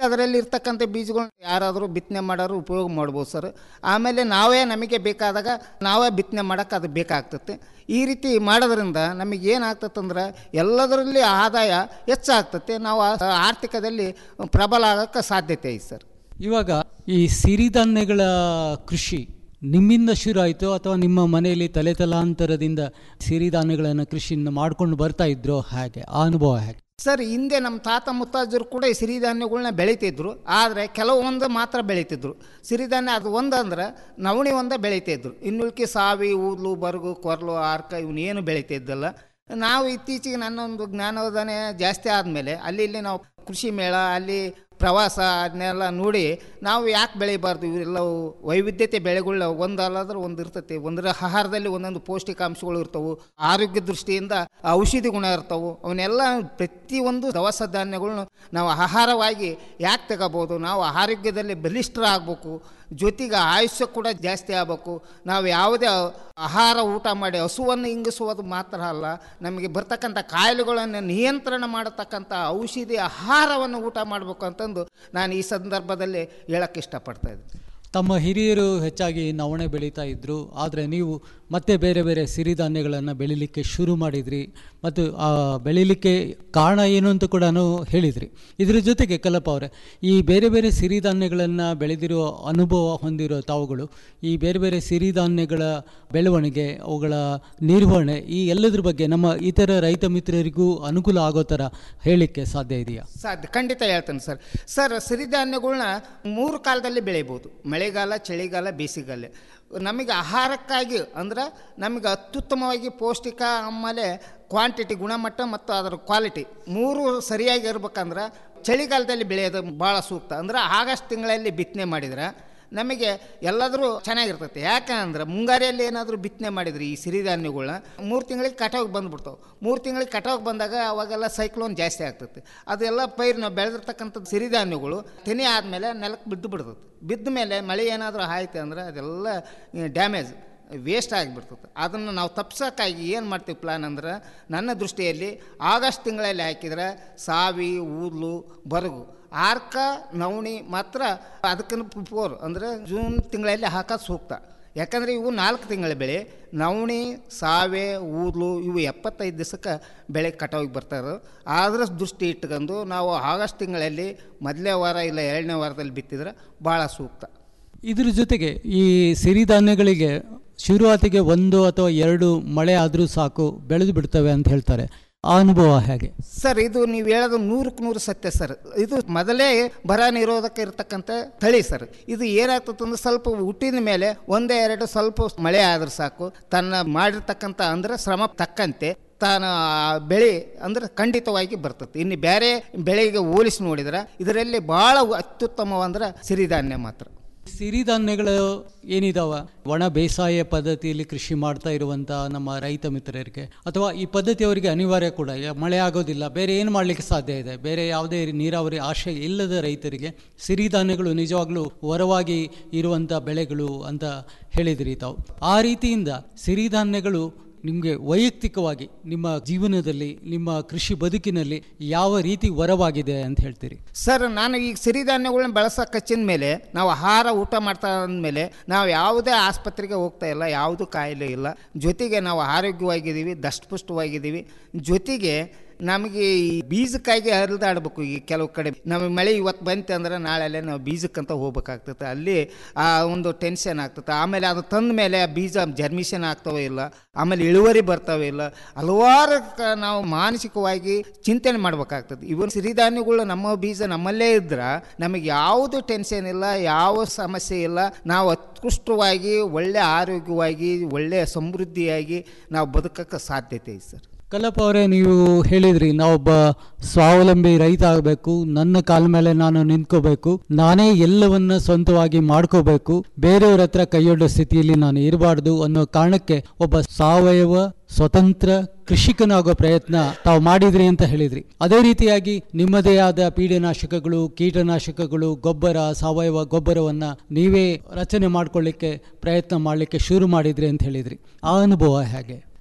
ಅದರಲ್ಲಿ ಇರ್ತಕ್ಕಂಥ ಬೀಜಗಳನ್ನ ಯಾರಾದರೂ ಬಿತ್ತನೆ ಮಾಡೋರು ಉಪಯೋಗ ಮಾಡ್ಬೋದು ಸರ್ ಆಮೇಲೆ ನಾವೇ ನಮಗೆ ಬೇಕಾದಾಗ ನಾವೇ ಬಿತ್ತನೆ ಮಾಡೋಕೆ ಅದು ಬೇಕಾಗ್ತದೆ ಈ ರೀತಿ ಮಾಡೋದ್ರಿಂದ ನಮಗೆ ಏನಾಗ್ತದಂದ್ರೆ ಎಲ್ಲದರಲ್ಲಿ ಆದಾಯ ಹೆಚ್ಚಾಗ್ತದೆ ನಾವು ಆ- ಆರ್ಥಿಕದಲ್ಲಿ ಪ್ರಬಲ ಆಗೋಕ್ಕೆ ಸಾಧ್ಯತೆ ಐತೆ ಸರ್ ಇವಾಗ ಈ ಸಿರಿಧಾನ್ಯಗಳ ಕೃಷಿ ನಿಮ್ಮಿಂದ ಶುರು ಆಯಿತು ಅಥವಾ ನಿಮ್ಮ ಮನೆಯಲ್ಲಿ ತಲೆ ತಲಾಂತರದಿಂದ ಸಿರಿಧಾನ್ಯಗಳನ್ನು ಕೃಷಿಯನ್ನು ಮಾಡ್ಕೊಂಡು ಬರ್ತಾ ಇದ್ರೋ ಹಾಗೆ ಆ ಅನುಭವ ಹೇಗೆ ಸರ್ ಹಿಂದೆ ನಮ್ಮ ತಾತ ಮುತ್ತಾಜರು ಕೂಡ ಈ ಸಿರಿಧಾನ್ಯಗಳನ್ನ ಬೆಳೀತಿದ್ರು ಆದರೆ ಕೆಲವೊಂದು ಮಾತ್ರ ಬೆಳೀತಿದ್ರು ಸಿರಿಧಾನ್ಯ ಅದು ಒಂದು ಅಂದ್ರೆ ನವಣಿ ಒಂದೇ ಬೆಳೀತಿದ್ರು ಇನ್ನುಳ್ಕಿ ಸಾವಿ ಊದ್ಲು ಬರಗು ಕೊರ್ಲು ಆರ್ಕ ಇವನ್ನೇನು ಬೆಳೀತಿದ್ದಲ್ಲ ನಾವು ಇತ್ತೀಚೆಗೆ ನನ್ನೊಂದು ಜ್ಞಾನೋದನೆ ಜಾಸ್ತಿ ಆದಮೇಲೆ ಅಲ್ಲಿ ಇಲ್ಲಿ ನಾವು ಕೃಷಿ ಮೇಳ ಅಲ್ಲಿ ಪ್ರವಾಸ ಅದನ್ನೆಲ್ಲ ನೋಡಿ ನಾವು ಯಾಕೆ ಬೆಳಿಬಾರ್ದು ಇವೆಲ್ಲವು ವೈವಿಧ್ಯತೆ ಬೆಳೆಗಳ ಒಂದು ಅಲ್ಲಾದ್ರೆ ಒಂದು ಇರ್ತೈತಿ ಒಂದರ ಆಹಾರದಲ್ಲಿ ಒಂದೊಂದು ಪೌಷ್ಟಿಕಾಂಶಗಳು ಇರ್ತವು ಆರೋಗ್ಯ ದೃಷ್ಟಿಯಿಂದ ಔಷಧಿ ಗುಣ ಇರ್ತವು ಅವನ್ನೆಲ್ಲ ಪ್ರತಿಯೊಂದು ದವಸ ಧಾನ್ಯಗಳನ್ನ ನಾವು ಆಹಾರವಾಗಿ ಯಾಕೆ ತಗೋಬೋದು ನಾವು ಆರೋಗ್ಯದಲ್ಲಿ ಬಲಿಷ್ಠರಾಗಬೇಕು ಜೊತೆಗೆ ಆಯುಷ್ಯ ಕೂಡ ಜಾಸ್ತಿ ಆಗಬೇಕು ನಾವು ಯಾವುದೇ ಆಹಾರ ಊಟ ಮಾಡಿ ಹಸುವನ್ನು ಇಂಗಿಸುವುದು ಮಾತ್ರ ಅಲ್ಲ ನಮಗೆ ಬರ್ತಕ್ಕಂಥ ಕಾಯಿಲೆಗಳನ್ನು ನಿಯಂತ್ರಣ ಮಾಡತಕ್ಕಂಥ ಔಷಧಿ ಆಹಾರವನ್ನು ಊಟ ಮಾಡಬೇಕು ಅಂತಂದು ನಾನು ಈ ಸಂದರ್ಭದಲ್ಲಿ ಹೇಳಕ್ಕೆ ಇಷ್ಟಪಡ್ತಾ ಇದ್ದೀನಿ ತಮ್ಮ ಹಿರಿಯರು ಹೆಚ್ಚಾಗಿ ನವಣೆ ಬೆಳೀತಾ ಇದ್ದರು ಆದರೆ ನೀವು ಮತ್ತೆ ಬೇರೆ ಬೇರೆ ಸಿರಿಧಾನ್ಯಗಳನ್ನು ಬೆಳಿಲಿಕ್ಕೆ ಶುರು ಮಾಡಿದ್ರಿ ಮತ್ತು ಆ ಬೆಳಿಲಿಕ್ಕೆ ಕಾರಣ ಏನು ಅಂತ ಕೂಡ ಹೇಳಿದ್ರಿ ಇದರ ಜೊತೆಗೆ ಕಲ್ಲಪ್ಪ ಅವರೇ ಈ ಬೇರೆ ಬೇರೆ ಸಿರಿಧಾನ್ಯಗಳನ್ನು ಬೆಳೆದಿರೋ ಅನುಭವ ಹೊಂದಿರೋ ತಾವುಗಳು ಈ ಬೇರೆ ಬೇರೆ ಸಿರಿಧಾನ್ಯಗಳ ಬೆಳವಣಿಗೆ ಅವುಗಳ ನಿರ್ವಹಣೆ ಈ ಎಲ್ಲದ್ರ ಬಗ್ಗೆ ನಮ್ಮ ಇತರ ರೈತ ಮಿತ್ರರಿಗೂ ಅನುಕೂಲ ಆಗೋ ಥರ ಹೇಳಲಿಕ್ಕೆ ಸಾಧ್ಯ ಇದೆಯಾ ಸಾಧ್ಯ ಖಂಡಿತ ಹೇಳ್ತೇನೆ ಸರ್ ಸರ್ ಸಿರಿಧಾನ್ಯಗಳ್ನ ಮೂರು ಕಾಲದಲ್ಲಿ ಬೆಳಿಬೋದು ಮಳೆಗಾಲ ಚಳಿಗಾಲ ಬೇಸಿಗೆಗಾಲ ನಮಗೆ ಆಹಾರಕ್ಕಾಗಿ ಅಂದ್ರೆ ನಮಗೆ ಅತ್ಯುತ್ತಮವಾಗಿ ಪೌಷ್ಟಿಕ ಆಮೇಲೆ ಕ್ವಾಂಟಿಟಿ ಗುಣಮಟ್ಟ ಮತ್ತು ಅದರ ಕ್ವಾಲಿಟಿ ಮೂರು ಸರಿಯಾಗಿ ಇರ್ಬೇಕಂದ್ರೆ ಚಳಿಗಾಲದಲ್ಲಿ ಬೆಳೆಯೋದು ಭಾಳ ಸೂಕ್ತ ಅಂದ್ರೆ ಆಗಸ್ಟ್ ತಿಂಗಳಲ್ಲಿ ಬಿತ್ತನೆ ಮಾಡಿದ್ರೆ ನಮಗೆ ಎಲ್ಲಾದರೂ ಚೆನ್ನಾಗಿರ್ತೈತೆ ಯಾಕಂದ್ರೆ ಮುಂಗಾರಿಯಲ್ಲಿ ಏನಾದರೂ ಬಿತ್ತನೆ ಮಾಡಿದ್ರಿ ಈ ಸಿರಿಧಾನ್ಯಗಳನ್ನ ಮೂರು ತಿಂಗಳಿಗೆ ಕಟಾವಿಗೆ ಬಂದ್ಬಿಡ್ತಾವೆ ಮೂರು ತಿಂಗಳಿಗೆ ಕಟಾವಿಗೆ ಬಂದಾಗ ಅವಾಗೆಲ್ಲ ಸೈಕ್ಲೋನ್ ಜಾಸ್ತಿ ಆಗ್ತೈತೆ ಅದೆಲ್ಲ ಪೈರು ನಾವು ಬೆಳೆದಿರ್ತಕ್ಕಂಥ ಸಿರಿಧಾನ್ಯಗಳು ತೆನೆ ಆದಮೇಲೆ ನೆಲಕ್ಕೆ ಬಿದ್ದು ಬಿಡ್ತೈತೆ ಬಿದ್ದ ಮೇಲೆ ಮಳೆ ಏನಾದರೂ ಆಯ್ತು ಅಂದ್ರೆ ಅದೆಲ್ಲ ಡ್ಯಾಮೇಜ್ ವೇಸ್ಟ್ ಆಗಿಬಿಡ್ತದೆ ಅದನ್ನು ನಾವು ತಪ್ಸೋಕ್ಕಾಗಿ ಏನು ಮಾಡ್ತೀವಿ ಪ್ಲಾನ್ ಅಂದ್ರೆ ನನ್ನ ದೃಷ್ಟಿಯಲ್ಲಿ ಆಗಸ್ಟ್ ತಿಂಗಳಲ್ಲಿ ಹಾಕಿದ್ರೆ ಸಾವಿ ಊದ್ಲು ಬರಗು ಆರ್ಕ ನವಣಿ ಮಾತ್ರ ಅದಕ್ಕಿಂತ ಫೋರ್ ಅಂದರೆ ಜೂನ್ ತಿಂಗಳಲ್ಲಿ ಹಾಕೋದು ಸೂಕ್ತ ಯಾಕಂದರೆ ಇವು ನಾಲ್ಕು ತಿಂಗಳ ಬೆಳೆ ನವಣಿ ಸಾವೆ ಊದ್ಲು ಇವು ಎಪ್ಪತ್ತೈದು ದಿವಸಕ್ಕೆ ಬೆಳೆ ಕಟಾವಿಗೆ ಬರ್ತಾರೆ ಅದರ ದೃಷ್ಟಿ ಇಟ್ಕೊಂಡು ನಾವು ಆಗಸ್ಟ್ ತಿಂಗಳಲ್ಲಿ ಮೊದಲನೇ ವಾರ ಇಲ್ಲ ಎರಡನೇ ವಾರದಲ್ಲಿ ಬಿತ್ತಿದ್ರೆ ಭಾಳ ಸೂಕ್ತ ಇದ್ರ ಜೊತೆಗೆ ಈ ಸಿರಿಧಾನ್ಯಗಳಿಗೆ ಶುರುವಾತಿಗೆ ಒಂದು ಅಥವಾ ಎರಡು ಮಳೆ ಆದರೂ ಸಾಕು ಬೆಳೆದು ಬಿಡ್ತವೆ ಅಂತ ಹೇಳ್ತಾರೆ ಆ ಅನುಭವ ಹೇಗೆ ಸರ್ ಇದು ನೀವು ಹೇಳೋದು ನೂರಕ್ಕೆ ನೂರು ಸತ್ಯ ಸರ್ ಇದು ಮೊದಲೇ ಬರ ನಿರೋಧಕ ಇರತಕ್ಕಂಥ ತಳಿ ಸರ್ ಇದು ಏನಾಗ್ತದೆ ಅಂದ್ರೆ ಸ್ವಲ್ಪ ಹುಟ್ಟಿದ ಮೇಲೆ ಒಂದೇ ಎರಡು ಸ್ವಲ್ಪ ಮಳೆ ಆದ್ರೆ ಸಾಕು ತನ್ನ ಮಾಡಿರ್ತಕ್ಕಂಥ ಅಂದ್ರೆ ಶ್ರಮ ತಕ್ಕಂತೆ ತಾನು ಆ ಬೆಳೆ ಅಂದ್ರೆ ಖಂಡಿತವಾಗಿ ಬರ್ತದೆ ಇನ್ನು ಬೇರೆ ಬೆಳೆಗೆ ಹೋಲಿಸಿ ನೋಡಿದ್ರೆ ಇದರಲ್ಲಿ ಭಾಳ ಅತ್ಯುತ್ತಮವಂದ್ರೆ ಸಿರಿಧಾನ್ಯ ಮಾತ್ರ ಸಿರಿಧಾನ್ಯಗಳು ಏನಿದಾವ ಒಣ ಬೇಸಾಯ ಪದ್ಧತಿಯಲ್ಲಿ ಕೃಷಿ ಮಾಡ್ತಾ ಇರುವಂಥ ನಮ್ಮ ರೈತ ಮಿತ್ರರಿಗೆ ಅಥವಾ ಈ ಪದ್ಧತಿ ಅವರಿಗೆ ಅನಿವಾರ್ಯ ಕೂಡ ಯಾ- ಮಳೆ ಆಗೋದಿಲ್ಲ ಬೇರೆ ಏನು ಮಾಡಲಿಕ್ಕೆ ಸಾಧ್ಯ ಇದೆ ಬೇರೆ ಯಾವುದೇ ನೀರಾವರಿ ಆಶೆ ಇಲ್ಲದ ರೈತರಿಗೆ ಸಿರಿಧಾನ್ಯಗಳು ನಿಜವಾಗ್ಲೂ ವರವಾಗಿ ಇರುವಂಥ ಬೆಳೆಗಳು ಅಂತ ಹೇಳಿದಿರಿ ತಾವು ಆ ರೀತಿಯಿಂದ ಸಿರಿಧಾನ್ಯಗಳು ನಿಮಗೆ ವೈಯಕ್ತಿಕವಾಗಿ ನಿಮ್ಮ ಜೀವನದಲ್ಲಿ ನಿಮ್ಮ ಕೃಷಿ ಬದುಕಿನಲ್ಲಿ ಯಾವ ರೀತಿ ವರವಾಗಿದೆ ಅಂತ ಹೇಳ್ತೀರಿ ಸರ್ ನಾನು ಈಗ ಸಿರಿಧಾನ್ಯಗಳನ್ನ ಬೆಳೆಸೋಕೆ ಹಚ್ಚಿದ ಮೇಲೆ ನಾವು ಆಹಾರ ಊಟ ಮಾಡ್ತಾ ಅಂದಮೇಲೆ ನಾವು ಯಾವುದೇ ಆಸ್ಪತ್ರೆಗೆ ಹೋಗ್ತಾ ಇಲ್ಲ ಯಾವುದು ಕಾಯಿಲೆ ಇಲ್ಲ ಜೊತೆಗೆ ನಾವು ಆರೋಗ್ಯವಾಗಿದ್ದೀವಿ ದಷ್ಟಪುಷ್ಟವಾಗಿದ್ದೀವಿ ಜೊತೆಗೆ ನಮಗೆ ಈ ಬೀಜಕ್ಕಾಗಿ ಹರಿದಾಡಬೇಕು ಈ ಕೆಲವು ಕಡೆ ನಮಗೆ ಮಳೆ ಇವತ್ತು ಬಂತು ಅಂದ್ರೆ ನಾಳೆ ನಾವು ಬೀಜಕ್ಕಂತ ಹೋಗ್ಬೇಕಾಗ್ತದೆ ಅಲ್ಲಿ ಆ ಒಂದು ಟೆನ್ಷನ್ ಆಗ್ತದೆ ಆಮೇಲೆ ಅದು ತಂದ ಮೇಲೆ ಆ ಬೀಜ ಜರ್ಮಿಷನ್ ಆಗ್ತವೆ ಇಲ್ಲ ಆಮೇಲೆ ಇಳುವರಿ ಬರ್ತವೆ ಇಲ್ಲ ಹಲವಾರು ಕ- ನಾವು ಮಾನಸಿಕವಾಗಿ ಚಿಂತನೆ ಮಾಡ್ಬೇಕಾಗ್ತದೆ ಇವನ್ ಸಿರಿಧಾನ್ಯಗಳು ನಮ್ಮ ಬೀಜ ನಮ್ಮಲ್ಲೇ ಇದ್ರೆ ನಮಗೆ ಯಾವುದು ಟೆನ್ಷನ್ ಇಲ್ಲ ಯಾವ ಸಮಸ್ಯೆ ಇಲ್ಲ ನಾವು ಉತ್ಕೃಷ್ಟವಾಗಿ ಒಳ್ಳೆ ಆರೋಗ್ಯವಾಗಿ ಒಳ್ಳೆ ಸಮೃದ್ಧಿಯಾಗಿ ನಾವು ಬದುಕಕ್ಕೆ ಸಾಧ್ಯತೆ ಇದೆ ಸರ್ ಕಲ್ಲಪ್ಪ ಅವರೇ ನೀವು ಹೇಳಿದ್ರಿ ನಾವೊಬ್ಬ ಸ್ವಾವಲಂಬಿ ರೈತ ಆಗಬೇಕು ನನ್ನ ಕಾಲ ಮೇಲೆ ನಾನು ನಿಂತ್ಕೋಬೇಕು ನಾನೇ ಎಲ್ಲವನ್ನ ಸ್ವಂತವಾಗಿ ಮಾಡ್ಕೋಬೇಕು ಬೇರೆಯವ್ರ ಹತ್ರ ಕೈಯೊಡ್ಡೋ ಸ್ಥಿತಿಯಲ್ಲಿ ನಾನು ಇರಬಾರ್ದು ಅನ್ನೋ ಕಾರಣಕ್ಕೆ ಒಬ್ಬ ಸಾವಯವ ಸ್ವತಂತ್ರ ಕೃಷಿಕನಾಗೋ ಪ್ರಯತ್ನ ತಾವು ಮಾಡಿದ್ರಿ ಅಂತ ಹೇಳಿದ್ರಿ ಅದೇ ರೀತಿಯಾಗಿ ನಿಮ್ಮದೇ ಆದ ಪೀಡನಾಶಕಗಳು ಕೀಟನಾಶಕಗಳು ಗೊಬ್ಬರ ಸಾವಯವ ಗೊಬ್ಬರವನ್ನ ನೀವೇ ರಚನೆ ಮಾಡ್ಕೊಳ್ಳಿಕ್ಕೆ ಪ್ರಯತ್ನ ಮಾಡಲಿಕ್ಕೆ ಶುರು ಮಾಡಿದ್ರಿ ಅಂತ ಹೇಳಿದ್ರಿ ಆ ಅನುಭವ ಹೇಗೆ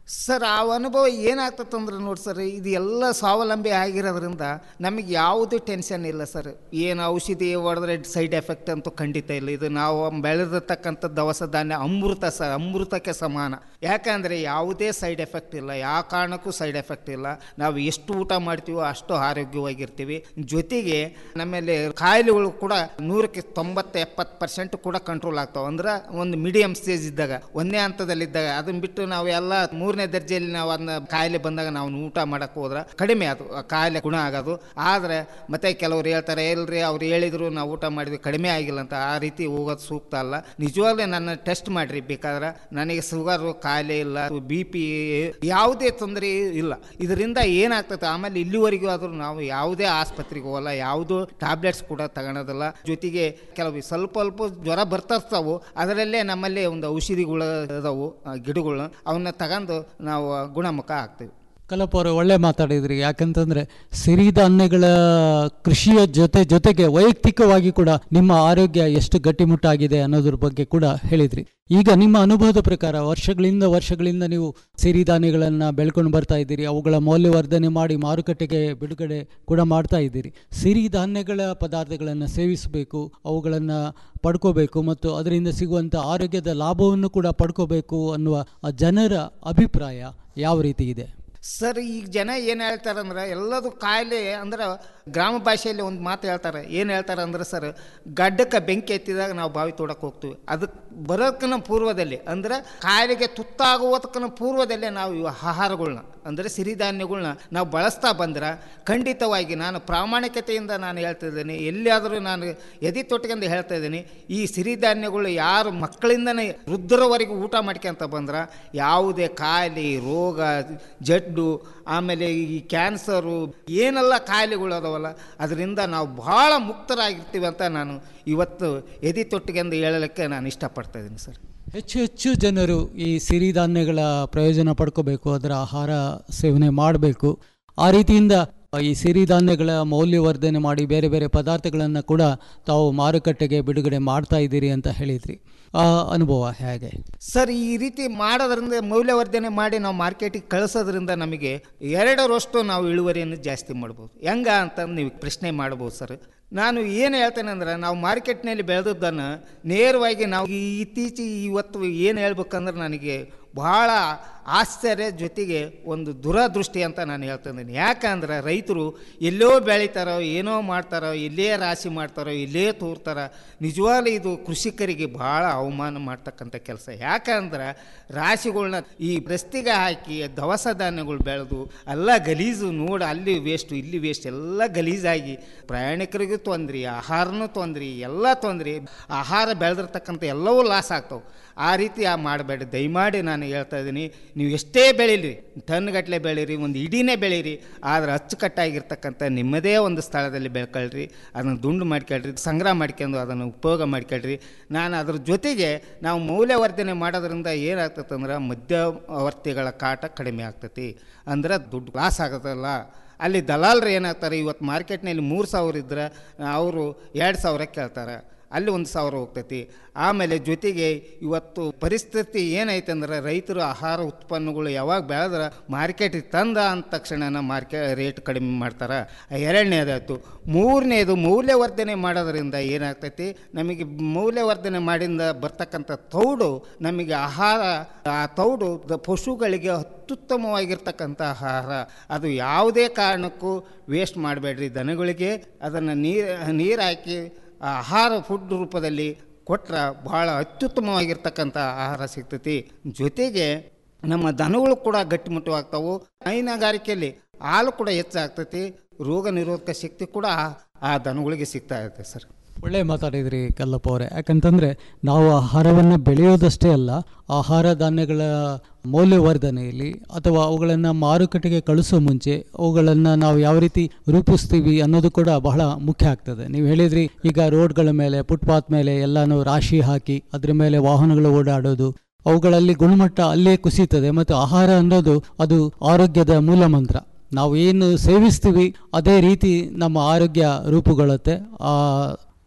ಸರ್ ಆ ಅನುಭವ ಏನಾಗ್ತದಂದ್ರೆ ನೋಡಿ ಸರ್ ಇದು ಎಲ್ಲ ಸ್ವಾವಲಂಬಿ ಆಗಿರೋದ್ರಿಂದ ನಮಗೆ ಯಾವುದೇ ಟೆನ್ಷನ್ ಇಲ್ಲ ಸರ್ ಏನು ಔಷಧಿ ಹೊಡೆದ್ರೆ ಸೈಡ್ ಎಫೆಕ್ಟ್ ಅಂತೂ ಖಂಡಿತ ಇಲ್ಲ ಇದು ನಾವು ಬೆಳೆದಿರ್ತಕ್ಕಂಥ ದವಸ ಧಾನ್ಯ ಅಮೃತ ಸರ್ ಅಮೃತಕ್ಕೆ ಸಮಾನ ಯಾಕಂದರೆ ಯಾವುದೇ ಸೈಡ್ ಎಫೆಕ್ಟ್ ಇಲ್ಲ ಯಾವ ಕಾರಣಕ್ಕೂ ಸೈಡ್ ಎಫೆಕ್ಟ್ ಇಲ್ಲ ನಾವು ಎಷ್ಟು ಊಟ ಮಾಡ್ತೀವೋ ಅಷ್ಟು ಆರೋಗ್ಯವಾಗಿರ್ತೀವಿ ಜೊತೆಗೆ ನಮ್ಮಲ್ಲಿ ಕಾಯಿಲೆಗಳು ಕೂಡ ನೂರಕ್ಕೆ ತೊಂಬತ್ತು ಎಪ್ಪತ್ತು ಪರ್ಸೆಂಟ್ ಕೂಡ ಕಂಟ್ರೋಲ್ ಆಗ್ತಾವೆ ಅಂದ್ರೆ ಒಂದು ಮೀಡಿಯಂ ಸ್ಟೇಜ್ ಇದ್ದಾಗ ಒಂದೇ ಹಂತದಲ್ಲಿದ್ದಾಗ ಅದನ್ನ ಬಿಟ್ಟು ನಾವು ಎಲ್ಲ ಮೂರನೇ ದರ್ಜೆಯಲ್ಲಿ ನಾವು ಅದನ್ನ ಕಾಯಿಲೆ ಬಂದಾಗ ನಾವು ಊಟ ಮಾಡಕ್ಕೆ ಹೋದ್ರೆ ಕಡಿಮೆ ಅದು ಆ ಕಾಯಿಲೆ ಗುಣ ಆಗೋದು ಆದರೆ ಮತ್ತೆ ಕೆಲವ್ರು ಹೇಳ್ತಾರೆ ಇಲ್ರಿ ಅವ್ರು ಹೇಳಿದ್ರು ನಾವು ಊಟ ಮಾಡಿದ್ವಿ ಕಡಿಮೆ ಆಗಿಲ್ಲ ಅಂತ ಆ ರೀತಿ ಹೋಗೋದು ಸೂಕ್ತ ಅಲ್ಲ ನಿಜವಾಗ್ಲೂ ನನ್ನ ಟೆಸ್ಟ್ ಮಾಡ್ರಿ ಬೇಕಾದ್ರೆ ನನಗೆ ಶುಗರು ಕಾಯಿಲೆ ಇಲ್ಲ ಬಿ ಪಿ ಯಾವುದೇ ತೊಂದರೆ ಇಲ್ಲ ಇದರಿಂದ ಏನಾಗ್ತದೆ ಆಮೇಲೆ ಇಲ್ಲಿವರೆಗೂ ಆದರೂ ನಾವು ಯಾವುದೇ ಆಸ್ಪತ್ರೆಗೆ ಹೋಗಲ್ಲ ಯಾವುದೂ ಟ್ಯಾಬ್ಲೆಟ್ಸ್ ಕೂಡ ತಗೊಳೋದಿಲ್ಲ ಜೊತೆಗೆ ಕೆಲವು ಸ್ವಲ್ಪ ಅಲ್ಪ ಜ್ವರ ಬರ್ತಿರ್ತಾವು ಅದರಲ್ಲೇ ನಮ್ಮಲ್ಲಿ ಒಂದು ಔಷಧಿಗಳು ಅದಾವು ಆ ಗಿಡಗಳು ಅವನ್ನ ತಗೊಂಡು ನಾವು ಗುಣಮುಖ ಆಗ್ತೀವಿ ಕಲಪ ಅವರು ಒಳ್ಳೆ ಮಾತಾಡಿದ್ರಿ ಯಾಕಂತಂದ್ರೆ ಸಿರಿಧಾನ್ಯಗಳ ಕೃಷಿಯ ಜೊತೆ ಜೊತೆಗೆ ವೈಯಕ್ತಿಕವಾಗಿ ಕೂಡ ನಿಮ್ಮ ಆರೋಗ್ಯ ಎಷ್ಟು ಗಟ್ಟಿಮುಟ್ಟಾಗಿದೆ ಅನ್ನೋದ್ರ ಬಗ್ಗೆ ಕೂಡ ಹೇಳಿದ್ರಿ ಈಗ ನಿಮ್ಮ ಅನುಭವದ ಪ್ರಕಾರ ವರ್ಷಗಳಿಂದ ವರ್ಷಗಳಿಂದ ನೀವು ಸಿರಿಧಾನ್ಯಗಳನ್ನು ಬೆಳ್ಕೊಂಡು ಬರ್ತಾ ಇದ್ದೀರಿ ಅವುಗಳ ಮೌಲ್ಯವರ್ಧನೆ ಮಾಡಿ ಮಾರುಕಟ್ಟೆಗೆ ಬಿಡುಗಡೆ ಕೂಡ ಮಾಡ್ತಾ ಇದ್ದೀರಿ ಸಿರಿಧಾನ್ಯಗಳ ಪದಾರ್ಥಗಳನ್ನು ಸೇವಿಸಬೇಕು ಅವುಗಳನ್ನು ಪಡ್ಕೋಬೇಕು ಮತ್ತು ಅದರಿಂದ ಸಿಗುವಂಥ ಆರೋಗ್ಯದ ಲಾಭವನ್ನು ಕೂಡ ಪಡ್ಕೋಬೇಕು ಅನ್ನುವ ಆ ಜನರ ಅಭಿಪ್ರಾಯ ಯಾವ ರೀತಿ ಇದೆ ಸರ್ ಈಗ ಜನ ಏನು ಹೇಳ್ತಾರೆ ಅಂದ್ರೆ ಎಲ್ಲದು ಕಾಯಿಲೆ ಅಂದ್ರೆ ಗ್ರಾಮ ಭಾಷೆಯಲ್ಲಿ ಒಂದು ಮಾತು ಹೇಳ್ತಾರೆ ಏನು ಹೇಳ್ತಾರೆ ಅಂದ್ರೆ ಸರ್ ಗಡ್ಡಕ್ಕೆ ಬೆಂಕಿ ಎತ್ತಿದಾಗ ನಾವು ಬಾವಿ ತೋಡಕ್ಕೆ ಹೋಗ್ತೀವಿ ಅದಕ್ಕೆ ಬರೋದಕ್ಕನ ಪೂರ್ವದಲ್ಲಿ ಅಂದ್ರೆ ಕಾಯಿಲೆಗೆ ತುತ್ತಾಗುವುದಕ್ಕನ ಪೂರ್ವದಲ್ಲೇ ನಾವು ಇವು ಆಹಾರಗಳ್ನ ಅಂದರೆ ಸಿರಿಧಾನ್ಯಗಳ್ನ ನಾವು ಬಳಸ್ತಾ ಬಂದ್ರೆ ಖಂಡಿತವಾಗಿ ನಾನು ಪ್ರಾಮಾಣಿಕತೆಯಿಂದ ನಾನು ಹೇಳ್ತಾ ಇದ್ದೀನಿ ಎಲ್ಲಿಯಾದರೂ ನಾನು ಎದೆ ತೊಟ್ಕೊಂಡು ಹೇಳ್ತಾ ಇದ್ದೀನಿ ಈ ಸಿರಿಧಾನ್ಯಗಳು ಯಾರು ಮಕ್ಕಳಿಂದನೇ ವೃದ್ಧರವರೆಗೂ ಊಟ ಮಾಡ್ಕೊಂತ ಬಂದ್ರೆ ಯಾವುದೇ ಕಾಯಿಲೆ ರೋಗ ಜಡ್ಡು ಆಮೇಲೆ ಈ ಕ್ಯಾನ್ಸರು ಏನೆಲ್ಲ ಕಾಯಿಲೆಗಳು ಅದಾವಲ್ಲ ಅದರಿಂದ ನಾವು ಭಾಳ ಮುಕ್ತರಾಗಿರ್ತೀವಿ ಅಂತ ನಾನು ಇವತ್ತು ಎದೆ ತೊಟ್ಟಿಗೆಂದು ಹೇಳಲಿಕ್ಕೆ ನಾನು ಇಷ್ಟಪಡ್ತಾ ಇದ್ದೀನಿ ಸರ್ ಹೆಚ್ಚು ಹೆಚ್ಚು ಜನರು ಈ ಸಿರಿಧಾನ್ಯಗಳ ಪ್ರಯೋಜನ ಪಡ್ಕೋಬೇಕು ಅದರ ಆಹಾರ ಸೇವನೆ ಮಾಡಬೇಕು ಆ ರೀತಿಯಿಂದ ಈ ಸಿರಿಧಾನ್ಯಗಳ ಮೌಲ್ಯವರ್ಧನೆ ಮಾಡಿ ಬೇರೆ ಬೇರೆ ಪದಾರ್ಥಗಳನ್ನು ಕೂಡ ತಾವು ಮಾರುಕಟ್ಟೆಗೆ ಬಿಡುಗಡೆ ಮಾಡ್ತಾ ಇದ್ದೀರಿ ಅಂತ ಹೇಳಿದ್ರಿ ಆ ಅನುಭವ ಹೇಗೆ ಸರ್ ಈ ರೀತಿ ಮಾಡೋದ್ರಿಂದ ಮೌಲ್ಯವರ್ಧನೆ ಮಾಡಿ ನಾವು ಮಾರ್ಕೆಟಿಗೆ ಕಳಿಸೋದ್ರಿಂದ ನಮಗೆ ಎರಡರಷ್ಟು ನಾವು ಇಳುವರಿಯನ್ನು ಜಾಸ್ತಿ ಮಾಡ್ಬೋದು ಹೆಂಗ ಅಂತ ನೀವು ಪ್ರಶ್ನೆ ಮಾಡ್ಬೋದು ಸರ್ ನಾನು ಏನು ಹೇಳ್ತೇನೆ ಅಂದ್ರೆ ನಾವು ಮಾರ್ಕೆಟ್ನಲ್ಲಿ ಬೆಳೆದದ್ದನ್ನು ನೇರವಾಗಿ ನಾವು ಈ ಇತ್ತೀಚೆಗೆ ಇವತ್ತು ಏನು ಹೇಳ್ಬೇಕಂದ್ರೆ ನನಗೆ ಭಾಳ ಆಶ್ಚರ್ಯ ಜೊತೆಗೆ ಒಂದು ದುರದೃಷ್ಟಿ ಅಂತ ನಾನು ಹೇಳ್ತಿದ್ದೀನಿ ಯಾಕಂದ್ರೆ ರೈತರು ಎಲ್ಲೋ ಬೆಳಿತಾರೋ ಏನೋ ಮಾಡ್ತಾರೋ ಇಲ್ಲೇ ರಾಶಿ ಮಾಡ್ತಾರೋ ಇಲ್ಲೇ ತೂರ್ತಾರೋ ನಿಜವಾಗ್ಲೂ ಇದು ಕೃಷಿಕರಿಗೆ ಭಾಳ ಅವಮಾನ ಮಾಡ್ತಕ್ಕಂಥ ಕೆಲಸ ಯಾಕಂದ್ರೆ ರಾಶಿಗಳ್ನ ಈ ರಸ್ತಿಗೆ ಹಾಕಿ ದವಸ ಧಾನ್ಯಗಳು ಬೆಳೆದು ಎಲ್ಲ ಗಲೀಜು ನೋಡಿ ಅಲ್ಲಿ ವೇಸ್ಟು ಇಲ್ಲಿ ವೇಸ್ಟ್ ಎಲ್ಲ ಗಲೀಜಾಗಿ ಪ್ರಯಾಣಿಕರಿಗೂ ತೊಂದ್ರೆ ಆಹಾರನೂ ತೊಂದ್ರೆ ಎಲ್ಲ ತೊಂದ್ರೆ ಆಹಾರ ಬೆಳೆದಿರ್ತಕ್ಕಂಥ ಎಲ್ಲವೂ ಲಾಸ್ ಆಗ್ತಾವೆ ಆ ರೀತಿ ಆ ಮಾಡಬೇಡಿ ದಯಮಾಡಿ ನಾನು ಹೇಳ್ತಾ ಇದ್ದೀನಿ ನೀವು ಎಷ್ಟೇ ಬೆಳೀರಿ ಟನ್ಗಟ್ಟಲೆ ಬೆಳೀರಿ ಒಂದು ಇಡೀನೇ ಬೆಳೀರಿ ಆದರೆ ಅಚ್ಚುಕಟ್ಟಾಗಿರ್ತಕ್ಕಂಥ ನಿಮ್ಮದೇ ಒಂದು ಸ್ಥಳದಲ್ಲಿ ಬೆಳ್ಕೊಳ್ರಿ ಅದನ್ನು ದುಂಡು ಮಾಡ್ಕೊಳ್ರಿ ಸಂಗ್ರಹ ಮಾಡ್ಕೊಂಡು ಅದನ್ನು ಉಪಯೋಗ ಮಾಡ್ಕೊಳ್ರಿ ನಾನು ಅದ್ರ ಜೊತೆಗೆ ನಾವು ಮೌಲ್ಯವರ್ಧನೆ ಮಾಡೋದ್ರಿಂದ ಏನಾಗ್ತದೆ ಅಂದ್ರೆ ಮಧ್ಯವರ್ತಿಗಳ ಕಾಟ ಕಡಿಮೆ ಆಗ್ತೈತಿ ಅಂದ್ರೆ ದುಡ್ಡು ಲಾಸ್ ಆಗೋದಲ್ಲ ಅಲ್ಲಿ ದಲಾಲರು ಏನಾಗ್ತಾರೆ ಇವತ್ತು ಮಾರ್ಕೆಟ್ನಲ್ಲಿ ಮೂರು ಸಾವಿರ ಇದ್ರೆ ಅವರು ಎರಡು ಸಾವಿರ ಕೇಳ್ತಾರೆ ಅಲ್ಲಿ ಒಂದು ಸಾವಿರ ಹೋಗ್ತೈತಿ ಆಮೇಲೆ ಜೊತೆಗೆ ಇವತ್ತು ಪರಿಸ್ಥಿತಿ ಏನೈತೆ ಅಂದ್ರೆ ರೈತರು ಆಹಾರ ಉತ್ಪನ್ನಗಳು ಯಾವಾಗ ಬೆಳೆದ್ರೆ ಮಾರ್ಕೆಟಿಗೆ ತಂದ ಅಂದ ತಕ್ಷಣ ಮಾರ್ಕೆ ರೇಟ್ ಕಡಿಮೆ ಮಾಡ್ತಾರೆ ಎರಡನೇದಾಯ್ತು ಮೂರನೇದು ಮೌಲ್ಯವರ್ಧನೆ ಮಾಡೋದ್ರಿಂದ ಏನಾಗ್ತೈತಿ ನಮಗೆ ಮೌಲ್ಯವರ್ಧನೆ ಮಾಡಿಂದ ಬರ್ತಕ್ಕಂಥ ತೌಡು ನಮಗೆ ಆಹಾರ ಆ ತೌಡು ದ- ಪಶುಗಳಿಗೆ ಅತ್ಯುತ್ತಮವಾಗಿರ್ತಕ್ಕಂಥ ಆಹಾರ ಅದು ಯಾವುದೇ ಕಾರಣಕ್ಕೂ ವೇಸ್ಟ್ ಮಾಡಬೇಡ್ರಿ ದನಗಳಿಗೆ ಅದನ್ನು ನೀರು ನೀರು ಹಾಕಿ ಆ ಆಹಾರ ಫುಡ್ ರೂಪದಲ್ಲಿ ಕೊಟ್ರೆ ಭಾಳ ಅತ್ಯುತ್ತಮವಾಗಿರ್ತಕ್ಕಂಥ ಆಹಾರ ಸಿಗ್ತೈತಿ ಜೊತೆಗೆ ನಮ್ಮ ದನಗಳು ಕೂಡ ಗಟ್ಟಿಮುಟ್ಟವಾಗ್ತಾವು ಹೈನುಗಾರಿಕೆಯಲ್ಲಿ ಹಾಲು ಕೂಡ ಹೆಚ್ಚಾಗ್ತೈತಿ ರೋಗ ನಿರೋಧಕ ಶಕ್ತಿ ಕೂಡ ಆ- ಆ ದನಗಳಿಗೆ ಸಿಗ್ತಾ ಇರುತ್ತೆ ಸರ್ ಒಳ್ಳೆ ಮಾತಾಡಿದ್ರಿ ಕಲ್ಲಪ್ಪ ಅವರೇ ಯಾಕಂತಂದರೆ ನಾವು ಆಹಾರವನ್ನು ಬೆಳೆಯೋದಷ್ಟೇ ಅಲ್ಲ ಆಹಾರ ಧಾನ್ಯಗಳ ಮೌಲ್ಯವರ್ಧನೆಯಲ್ಲಿ ಅಥವಾ ಅವುಗಳನ್ನು ಮಾರುಕಟ್ಟೆಗೆ ಕಳಿಸೋ ಮುಂಚೆ ಅವುಗಳನ್ನು ನಾವು ಯಾವ ರೀತಿ ರೂಪಿಸ್ತೀವಿ ಅನ್ನೋದು ಕೂಡ ಬಹಳ ಮುಖ್ಯ ಆಗ್ತದೆ ನೀವು ಹೇಳಿದ್ರಿ ಈಗ ರೋಡ್ಗಳ ಮೇಲೆ ಫುಟ್ಪಾತ್ ಮೇಲೆ ಎಲ್ಲಾನು ರಾಶಿ ಹಾಕಿ ಅದ್ರ ಮೇಲೆ ವಾಹನಗಳು ಓಡಾಡೋದು ಅವುಗಳಲ್ಲಿ ಗುಣಮಟ್ಟ ಅಲ್ಲೇ ಕುಸಿತದೆ ಮತ್ತು ಆಹಾರ ಅನ್ನೋದು ಅದು ಆರೋಗ್ಯದ ಮೂಲ ಮಂತ್ರ ನಾವು ಏನು ಸೇವಿಸ್ತೀವಿ ಅದೇ ರೀತಿ ನಮ್ಮ ಆರೋಗ್ಯ ರೂಪುಗೊಳ್ಳುತ್ತೆ ಆ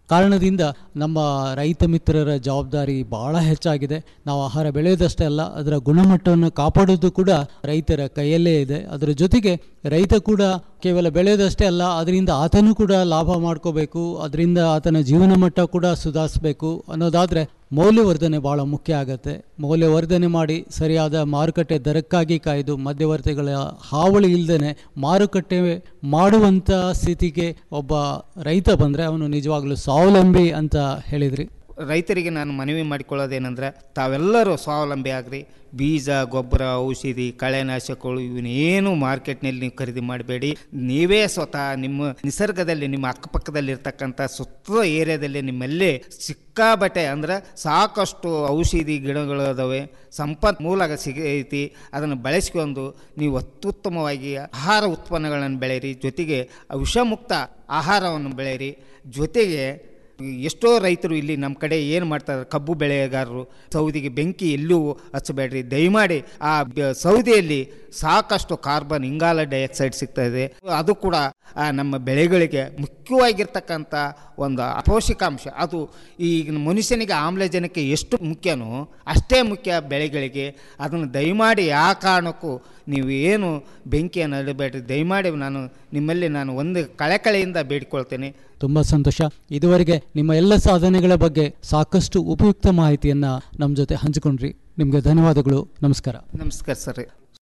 ಕಾರಣದಿಂದ ನಮ್ಮ ರೈತ ಮಿತ್ರರ ಜವಾಬ್ದಾರಿ ಬಹಳ ಹೆಚ್ಚಾಗಿದೆ ನಾವು ಆಹಾರ ಬೆಳೆಯೋದಷ್ಟೇ ಅಲ್ಲ ಅದರ ಗುಣಮಟ್ಟವನ್ನು ಕಾಪಾಡೋದು ಕೂಡ ರೈತರ ಕೈಯಲ್ಲೇ ಇದೆ ಅದರ ಜೊತೆಗೆ ರೈತ ಕೂಡ ಕೇವಲ ಬೆಳೆಯೋದಷ್ಟೇ ಅಲ್ಲ ಅದರಿಂದ ಆತನೂ ಕೂಡ ಲಾಭ ಮಾಡ್ಕೋಬೇಕು ಅದರಿಂದ ಆತನ ಜೀವನ ಮಟ್ಟ ಕೂಡ ಸುಧಾರಿಸಬೇಕು ಅನ್ನೋದಾದರೆ ಮೌಲ್ಯವರ್ಧನೆ ಭಾಳ ಮುಖ್ಯ ಆಗುತ್ತೆ ಮೌಲ್ಯವರ್ಧನೆ ಮಾಡಿ ಸರಿಯಾದ ಮಾರುಕಟ್ಟೆ ದರಕ್ಕಾಗಿ ಕಾಯ್ದು ಮಧ್ಯವರ್ತಿಗಳ ಹಾವಳಿ ಇಲ್ಲದೇ ಮಾರುಕಟ್ಟೆ ಮಾಡುವಂಥ ಸ್ಥಿತಿಗೆ ಒಬ್ಬ ರೈತ ಬಂದರೆ ಅವನು ನಿಜವಾಗ್ಲೂ ಸ್ವಾವಲಂಬಿ ಅಂತ ಹೇಳಿದ್ರಿ ರೈತರಿಗೆ ನಾನು ಮನವಿ ಮಾಡಿಕೊಳ್ಳೋದೇನೆಂದ್ರೆ ತಾವೆಲ್ಲರೂ ಸ್ವಾವಲಂಬಿ ಆಗ್ರಿ ಬೀಜ ಗೊಬ್ಬರ ಔಷಧಿ ಕಳೆನಾಶಕಗಳು ಇವನ್ನೇನು ಮಾರ್ಕೆಟ್ನಲ್ಲಿ ನೀವು ಖರೀದಿ ಮಾಡಬೇಡಿ ನೀವೇ ಸ್ವತಃ ನಿಮ್ಮ ನಿಸರ್ಗದಲ್ಲಿ ನಿಮ್ಮ ಅಕ್ಕಪಕ್ಕದಲ್ಲಿರ್ತಕ್ಕಂಥ ಸುತ್ತ ಏರಿಯಾದಲ್ಲಿ ನಿಮ್ಮಲ್ಲೇ ಸಿಕ್ಕಾಬಟ್ಟೆ ಅಂದ್ರೆ ಸಾಕಷ್ಟು ಔಷಧಿ ಗಿಡಗಳು ಅದಾವೆ ಸಂಪನ್ಮೂಲ ಸಿಗೈತಿ ಅದನ್ನು ಬಳಸ್ಕೊಂಡು ನೀವು ಅತ್ಯುತ್ತಮವಾಗಿ ಆಹಾರ ಉತ್ಪನ್ನಗಳನ್ನು ಬೆಳೆಯಿರಿ ಜೊತೆಗೆ ವಿಷಮುಕ್ತ ಆಹಾರವನ್ನು ಬೆಳೆಯಿರಿ ಜೊತೆಗೆ ಎಷ್ಟೋ ರೈತರು ಇಲ್ಲಿ ನಮ್ಮ ಕಡೆ ಏನು ಮಾಡ್ತಾರೆ ಕಬ್ಬು ಬೆಳೆಗಾರರು ಸೌದಿಗೆ ಬೆಂಕಿ ಎಲ್ಲೂ ಹಚ್ಚಬೇಡ್ರಿ ದಯಮಾಡಿ ಆ ಬ- ಸೌದೆಯಲ್ಲಿ ಸಾಕಷ್ಟು ಕಾರ್ಬನ್ ಇಂಗಾಲ ಡೈಆಕ್ಸೈಡ್ ಸಿಗ್ತಾ ಇದೆ ಅದು ಕೂಡ ಆ ನಮ್ಮ ಬೆಳೆಗಳಿಗೆ ಮುಖ್ಯವಾಗಿರ್ತಕ್ಕಂಥ ಒಂದು ಪೋಷಕಾಂಶ ಅದು ಈ ಮನುಷ್ಯನಿಗೆ ಆಮ್ಲಜನಕ ಎಷ್ಟು ಮುಖ್ಯನೋ ಅಷ್ಟೇ ಮುಖ್ಯ ಬೆಳೆಗಳಿಗೆ ಅದನ್ನು ದಯಮಾಡಿ ಯಾವ ಕಾರಣಕ್ಕೂ ನೀವು ಏನು ಬೆಂಕಿಯನ್ನು ಅಡಬೇಡ್ರಿ ದಯಮಾಡಿ ನಾನು ನಿಮ್ಮಲ್ಲಿ ನಾನು ಒಂದು ಕಳೆಕಳೆಯಿಂದ ಬೇಡಿಕೊಳ್ತೇನೆ ತುಂಬ ಸಂತೋಷ ಇದುವರೆಗೆ ನಿಮ್ಮ ಎಲ್ಲ ಸಾಧನೆಗಳ ಬಗ್ಗೆ ಸಾಕಷ್ಟು ಉಪಯುಕ್ತ ಮಾಹಿತಿಯನ್ನು ನಮ್ಮ ಜೊತೆ ಹಂಚಿಕೊಂಡ್ರಿ ನಿಮಗೆ ಧನ್ಯವಾದಗಳು ನಮಸ್ಕಾರ ನಮಸ್ಕಾರ ಸರ್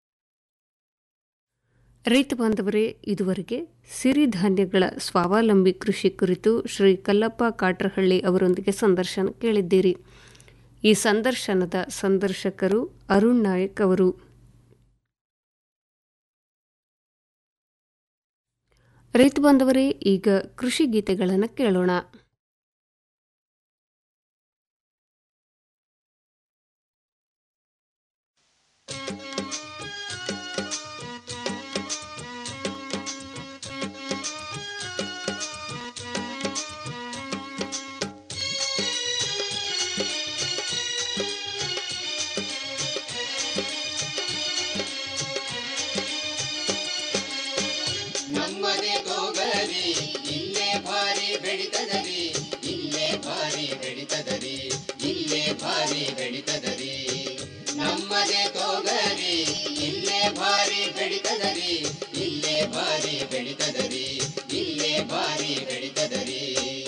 ರೈತ ಬಾಂಧವರೇ ಇದುವರೆಗೆ ಸಿರಿಧಾನ್ಯಗಳ ಸ್ವಾವಲಂಬಿ ಕೃಷಿ ಕುರಿತು ಶ್ರೀ ಕಲ್ಲಪ್ಪ ಕಾಟ್ರಹಳ್ಳಿ ಅವರೊಂದಿಗೆ ಸಂದರ್ಶನ ಕೇಳಿದ್ದೀರಿ ಈ ಸಂದರ್ಶನದ ಸಂದರ್ಶಕರು ಅರುಣ್ ನಾಯಕ್ ಅವರು ರೈತ ಬಾಂಧವರೇ ಈಗ ಕೃಷಿ ಗೀತೆಗಳನ್ನು ಕೇಳೋಣ ನಮ್ಮನೆ ತೋಗರಿ ಇಲ್ಲೇ ಭಾರಿ ಬೆಳಿತದರಿ ಇಲ್ಲೇ ಭಾರಿ ಬೆಳಿತದರಿ ಇಲ್ಲೇ ಭಾರಿ ಬೆಳಿತದರಿ ನಮ್ಮನೆ ತೋಗರಿ ಇಲ್ಲೇ ಭಾರಿ ಬೆಳಿತದರಿ ಇಲ್ಲೇ ಭಾರಿ ಬೆಳಿತದರಿ ಇಲ್ಲೇ ಭಾರಿ ಬೆಳಿತದರಿ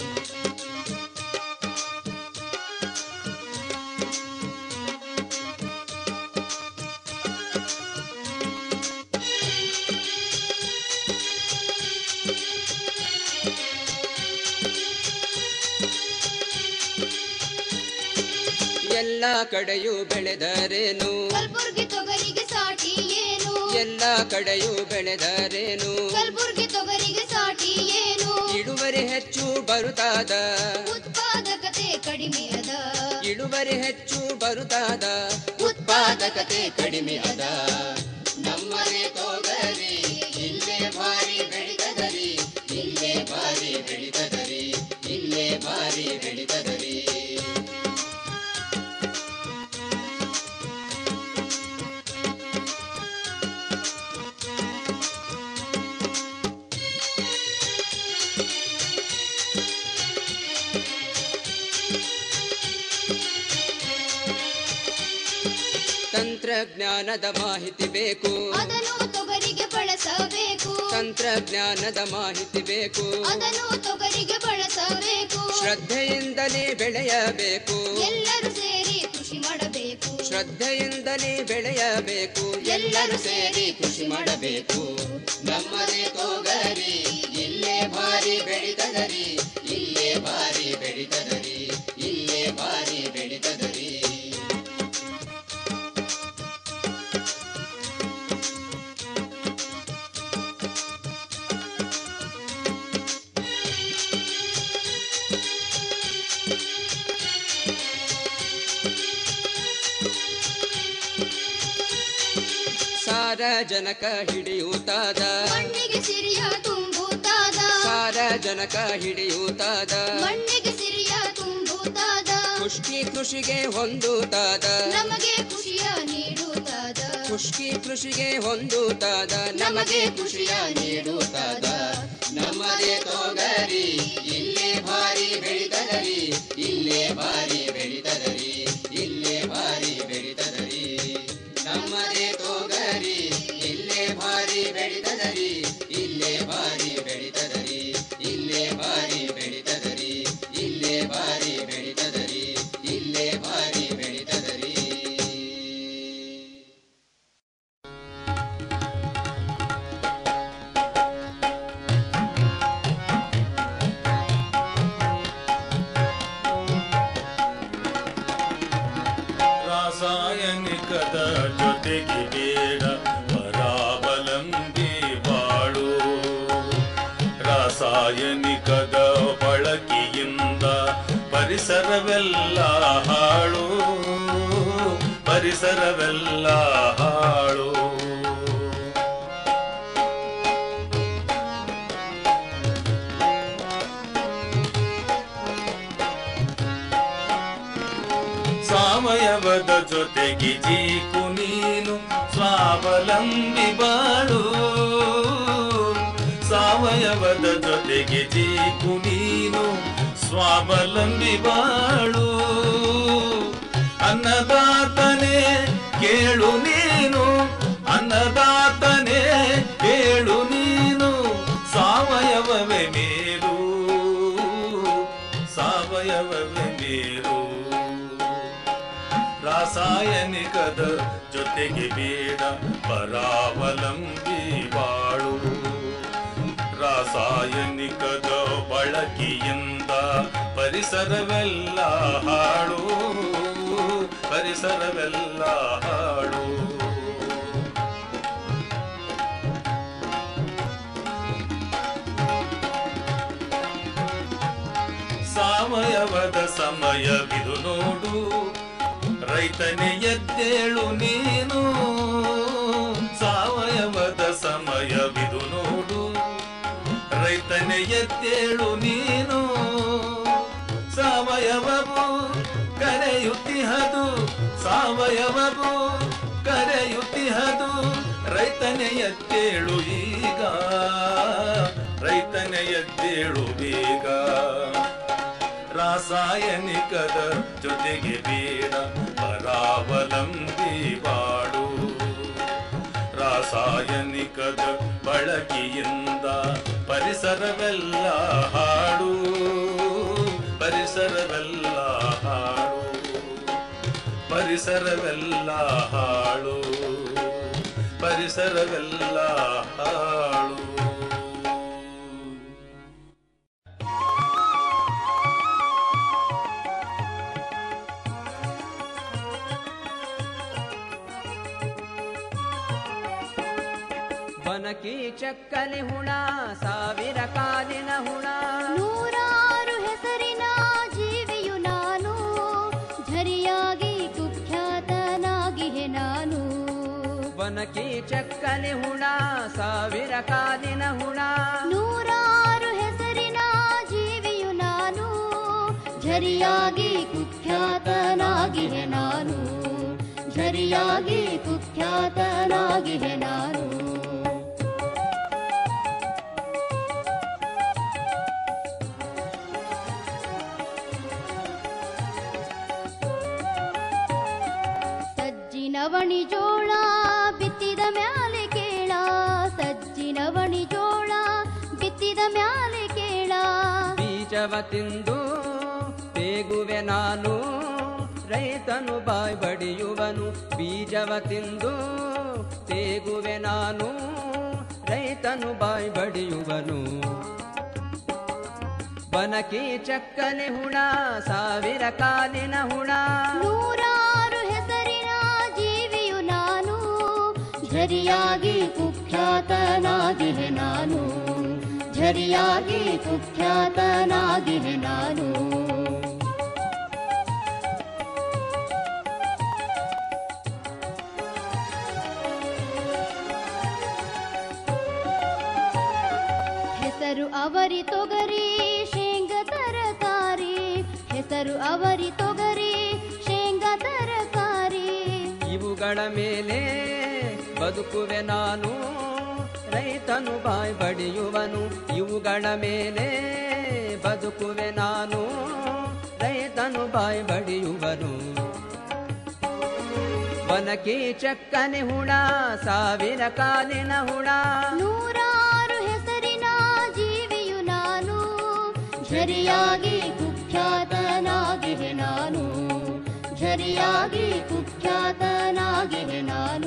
ಎಲ್ಲ ಕಡೆಯೂ ಬೆಳೆದರೇನು ಕಲ್ಬುರ್ಗಿ ತೊಗರಿಗೆ ಸಾಟಿ ಏನು ಎಲ್ಲ ಕಡೆಯೂ ಬೆಳೆದರೇನು ಕಲ್ಬುರ್ಗಿ ತೊಗರಿಗೆ ಸಾಟಿ ಏನು ಇಳುವರಿ ಹೆಚ್ಚು ಬರುತ್ತಾದ ಉತ್ಪಾದಕತೆ ಕಡಿಮೆ ಅದ ಇಳುವರಿ ಹೆಚ್ಚು ಬರುತ್ತಾದ ಉತ್ಪಾದಕತೆ ಕಡಿಮೆ ಅದ ನಮ್ಮನೆ ತೋಗರಿ ಇಲ್ಲೇ ಭಾರಿ ಬೆಳಿತದರಿ ಇಲ್ಲೇ ಭಾರಿ ಬೆಳಿತದರಿ ಇಲ್ಲೇ ಭಾರಿ ಬೆಳಿತದರಿ ತಂತ್ರಜ್ಞಾನದ ಮಾಹಿತಿ ಬೇಕು ಅದನ್ನು ತೊಗರಿಗೆ ಬಳಸಬೇಕು ತಂತ್ರಜ್ಞಾನದ ಮಾಹಿತಿ ಬೇಕು ಅದನ್ನು ತೊಗರಿಗೆ ಬಳಸಬೇಕು ಶ್ರದ್ಧೆಯಿಂದಲೇ ಬೆಳೆಯಬೇಕು ಎಲ್ಲರೂ ಸೇರಿ ಕೃಷಿ ಮಾಡಬೇಕು ಶ್ರದ್ಧೆಯಿಂದಲೇ ಬೆಳೆಯಬೇಕು ಎಲ್ಲರೂ ಸೇರಿ ಕೃಷಿ ಮಾಡಬೇಕು ನಮ್ಮದೇ ತೋಗರಿ ಇಲ್ಲೇ ಭಾರಿ ಬೆಳಿತದರಿ ಇಲ್ಲೇ ಭಾರಿ ಬೆಳಿತದರಿ ಇಲ್ಲೇ ಭಾರಿ ಬೆಳಿತದರಿ ಸಾರಜನಕ ಹಿಡಿಯುತ್ತಾದ ಮಣ್ಣಿಗೆ ಸಿರಿಯ ತುಂಬುತ್ತಾದ ಸಾರಜನಕ ಹಿಡಿಯುತ್ತಾದ ಮಣ್ಣಿಗೆ ಸಿರಿಯ ತುಂಬುತ್ತಾದ ಪುಷ್ಟಿ ಕೃಷಿಗೆ ಹೊಂದುತ್ತಾದ ನಮಗೆ ಖುಷಿಯ ನೀಡುತ್ತಾದ ಖುಷ್ಕಿ ಕೃಷಿಗೆ ಹೊಂದುತ್ತಾದ ನಮಗೆ ಖುಷಿಯ ನೀಡುತ್ತಾದ ನಮ್ಮದೇ ತೋಗರಿ ಇಲ್ಲೇ ಭಾರಿ ಬೆಳಿತದರಿ ಇಲ್ಲೇ ಭಾರಿ ಬೆಳಿತದರಿ ಇಲ್ಲೇ ಭಾರಿ ಬೆಳಿತದರಿ ನಮ್ಮದೇ ತೋಗರಿ ಇಲ್ಲೇ ಭಾರಿ ಬೆಳಿತದರಿ ಇಲ್ಲೇ ಭಾರಿ ಬೆಳಿತದರಿ ಇಲ್ಲೇ ಭಾರಿ ಬೆಳಿತದರಿ ಇಲ್ಲೇ ಭಾರಿ ಬೆಳಿತದರಿ ಇಲ್ಲೇ ಭಾರಿ ಬೆಳಿತದರಿ ರಾಸಾಯನಿಕದ ಜೊತೆಗೆ ಬೇಡ ಪರಾವಲಂಬಿ ಬಾಳು ರಾಸಾಯನಿಕದ ಬಳಕೆಯಿಂದ ಪರಿಸರವೆಲ್ಲ ಹಾಳು ಪರಿಸರವೆಲ್ಲ ಹಾಳು ಸಾವಯವದ ಜೊತೆಗೆ ಜೀಕು ನೀನು ಸ್ವಾವಲಂಬಿ ಬಾಳು ಸಾವಯವದ ಜೊತೆಗೆ ಜೀಕು ನೀನು ಸ್ವಾವಲಂಬಿ ಬಾಳು ಅನ್ನದಾತನೇ ಕೇಳು ನೀನು ಅನ್ನದಾತನೇ ಕೇಳು ನೀನು ಸಾವಯವವೇ ಮೇಲು ಸಾವಯವವೇ ಮೇಲು ರಾಸಾಯನಿಕದ ಜೊತೆಗೆ ಬೇಡ ಪರಾವಲಂಬಿ ಬಾಳು ರಾಸಾಯನಿಕದ ಬಳಕೆಯಿಂದ ಪರಿಸರವೆಲ್ಲ ಹಾಳು ಪರಿಸರವೆಲ್ಲ ಹಾಳು ಸಾವಯವದ ಸಮಯವಿದು ನೋಡು ರೈತನೇ ಎದ್ದೇಳು ನೀನು ಸಾವಯವದ ಸಮಯವಿದು ನೋಡು ರೈತನೇ ಎದ್ದೇಳು ನೀನು ಸಾವಯವವು ಕರೆಯುತ್ತಿಹದು ಸಾವಯವವು ಕರೆಯುತ್ತಿಹದು ರೈತನೇ ಎದ್ದೇಳು ಈಗ ರೈತನೇ ಎದ್ದೇಳು ಬೇಗ ರಾಸಾಯನಿಕದ ಜೊತೆಗೆ ಬೇಡ ಪರಾವಲಂಬಿ ಬಾಡು ರಾಸಾಯನಿಕದ ಬಳಕೆಯಿಂದ ಪರಿಸರವೆಲ್ಲ ಹಾಡು ಪರಿಸರವೆಲ್ಲ ಹಾಡು ಪರಿಸರವೆಲ್ಲ ಹಾಳು ಪರಿಸರವೆಲ್ಲ ಹಾಳು ಬನಕಿ ಚಕ್ಕಲಿ ಹುಣ ಸಾವಿರ ಕಾಲಿನ ಹುಣ ನೂರಾರು ಹೆಸರಿನ ಜೀವಿಯು ನಾನು ಝರಿಯಾಗಿ ಕುಖ್ಯಾತನಾಗಿಹೆ ನಾನು ಬನಕಿ ಚಕ್ಕಲಿ ಹುಣ ಸಾವಿರ ಕಾಲಿನ ಹುಣ ನೂರಾರು ಹೆಸರಿನ ಜೀವಿಯು ನಾನು ಝರಿಯಾಗಿ ಕುಖ್ಯಾತನಾಗಿಹೆ ನಾನು ಝರಿಯಾಗಿ ಕುಖ್ಯಾತನಾಗಿಹೆ ನಾನು ಸಜ್ಜಿನವಣಿ ಜೋಳ ಬಿತ್ತಿದ ಮ್ಯಾಲೆ ಕೇಳ ಸಜ್ಜಿನವಣಿ ಜೋಳ ಬಿತ್ತಿದ ಮ್ಯಾಲೆ ಕೇಳ ಬೀಜವ ತಿಂದು ತೇಗುವೆ ನಾನು ರೈತನು ಬಾಯ್ ಬಡಿಯುವನು ಬೀಜವ ತಿಂದು ತೇಗುವೆ ನಾನು ರೈತನು ಬಾಯ್ ಬಡಿಯುವನು ಬನಕಿ ಚಕ್ಕನೆ ಹುಣ ಸಾವಿರ ಕಾಲಿನ ಹುಣ ನೂರಾರು ಹೆಸರಿನ ಜೀವಿಯು ನಾನು ಝರಿಯಾಗಿ ಕುಖ್ಯಾತನಾಗಿಹೆ ನಾನು ಝರಿಯಾಗಿ ಕುಖ್ಯಾತನಾಗಿಹೆ ನಾನು ಹೆಸರು ಅವರಿ ತೊಗರಿ ಶೇಂಗ ತರಕಾರಿ ಹೆಸರು ಅವರಿ ತೊಗರಿ ಶೇಂಗ ತರಕಾರಿ ಇವುಗಳ ಮೇಲೆ ಬದುಕುವೆ ನಾನು ರೈತನು ಬಾಯ್ ಬಡಿಯುವನು ಇವುಗಳ ಮೇಲೆ ಬದುಕುವೆ ನಾನು ರೈತನು ಬಾಯ್ ಬಡಿಯುವನು ವನಕಿ ಚಕ್ಕನೆ ಹುಣ ಸಾವಿರ ಕಾಲಿನ ಹುಣ ನೂರಾರು ಹೆಸರಿನ ಜೀವಿಯು ನಾನು ಝರಿಯಾಗಿ ಕುಖ್ಯಾತನಾಗಿವೆ ನಾನು ಝರಿಯಾಗಿ ಕುಖ್ಯಾತನಾಗಿವೆ ನಾನು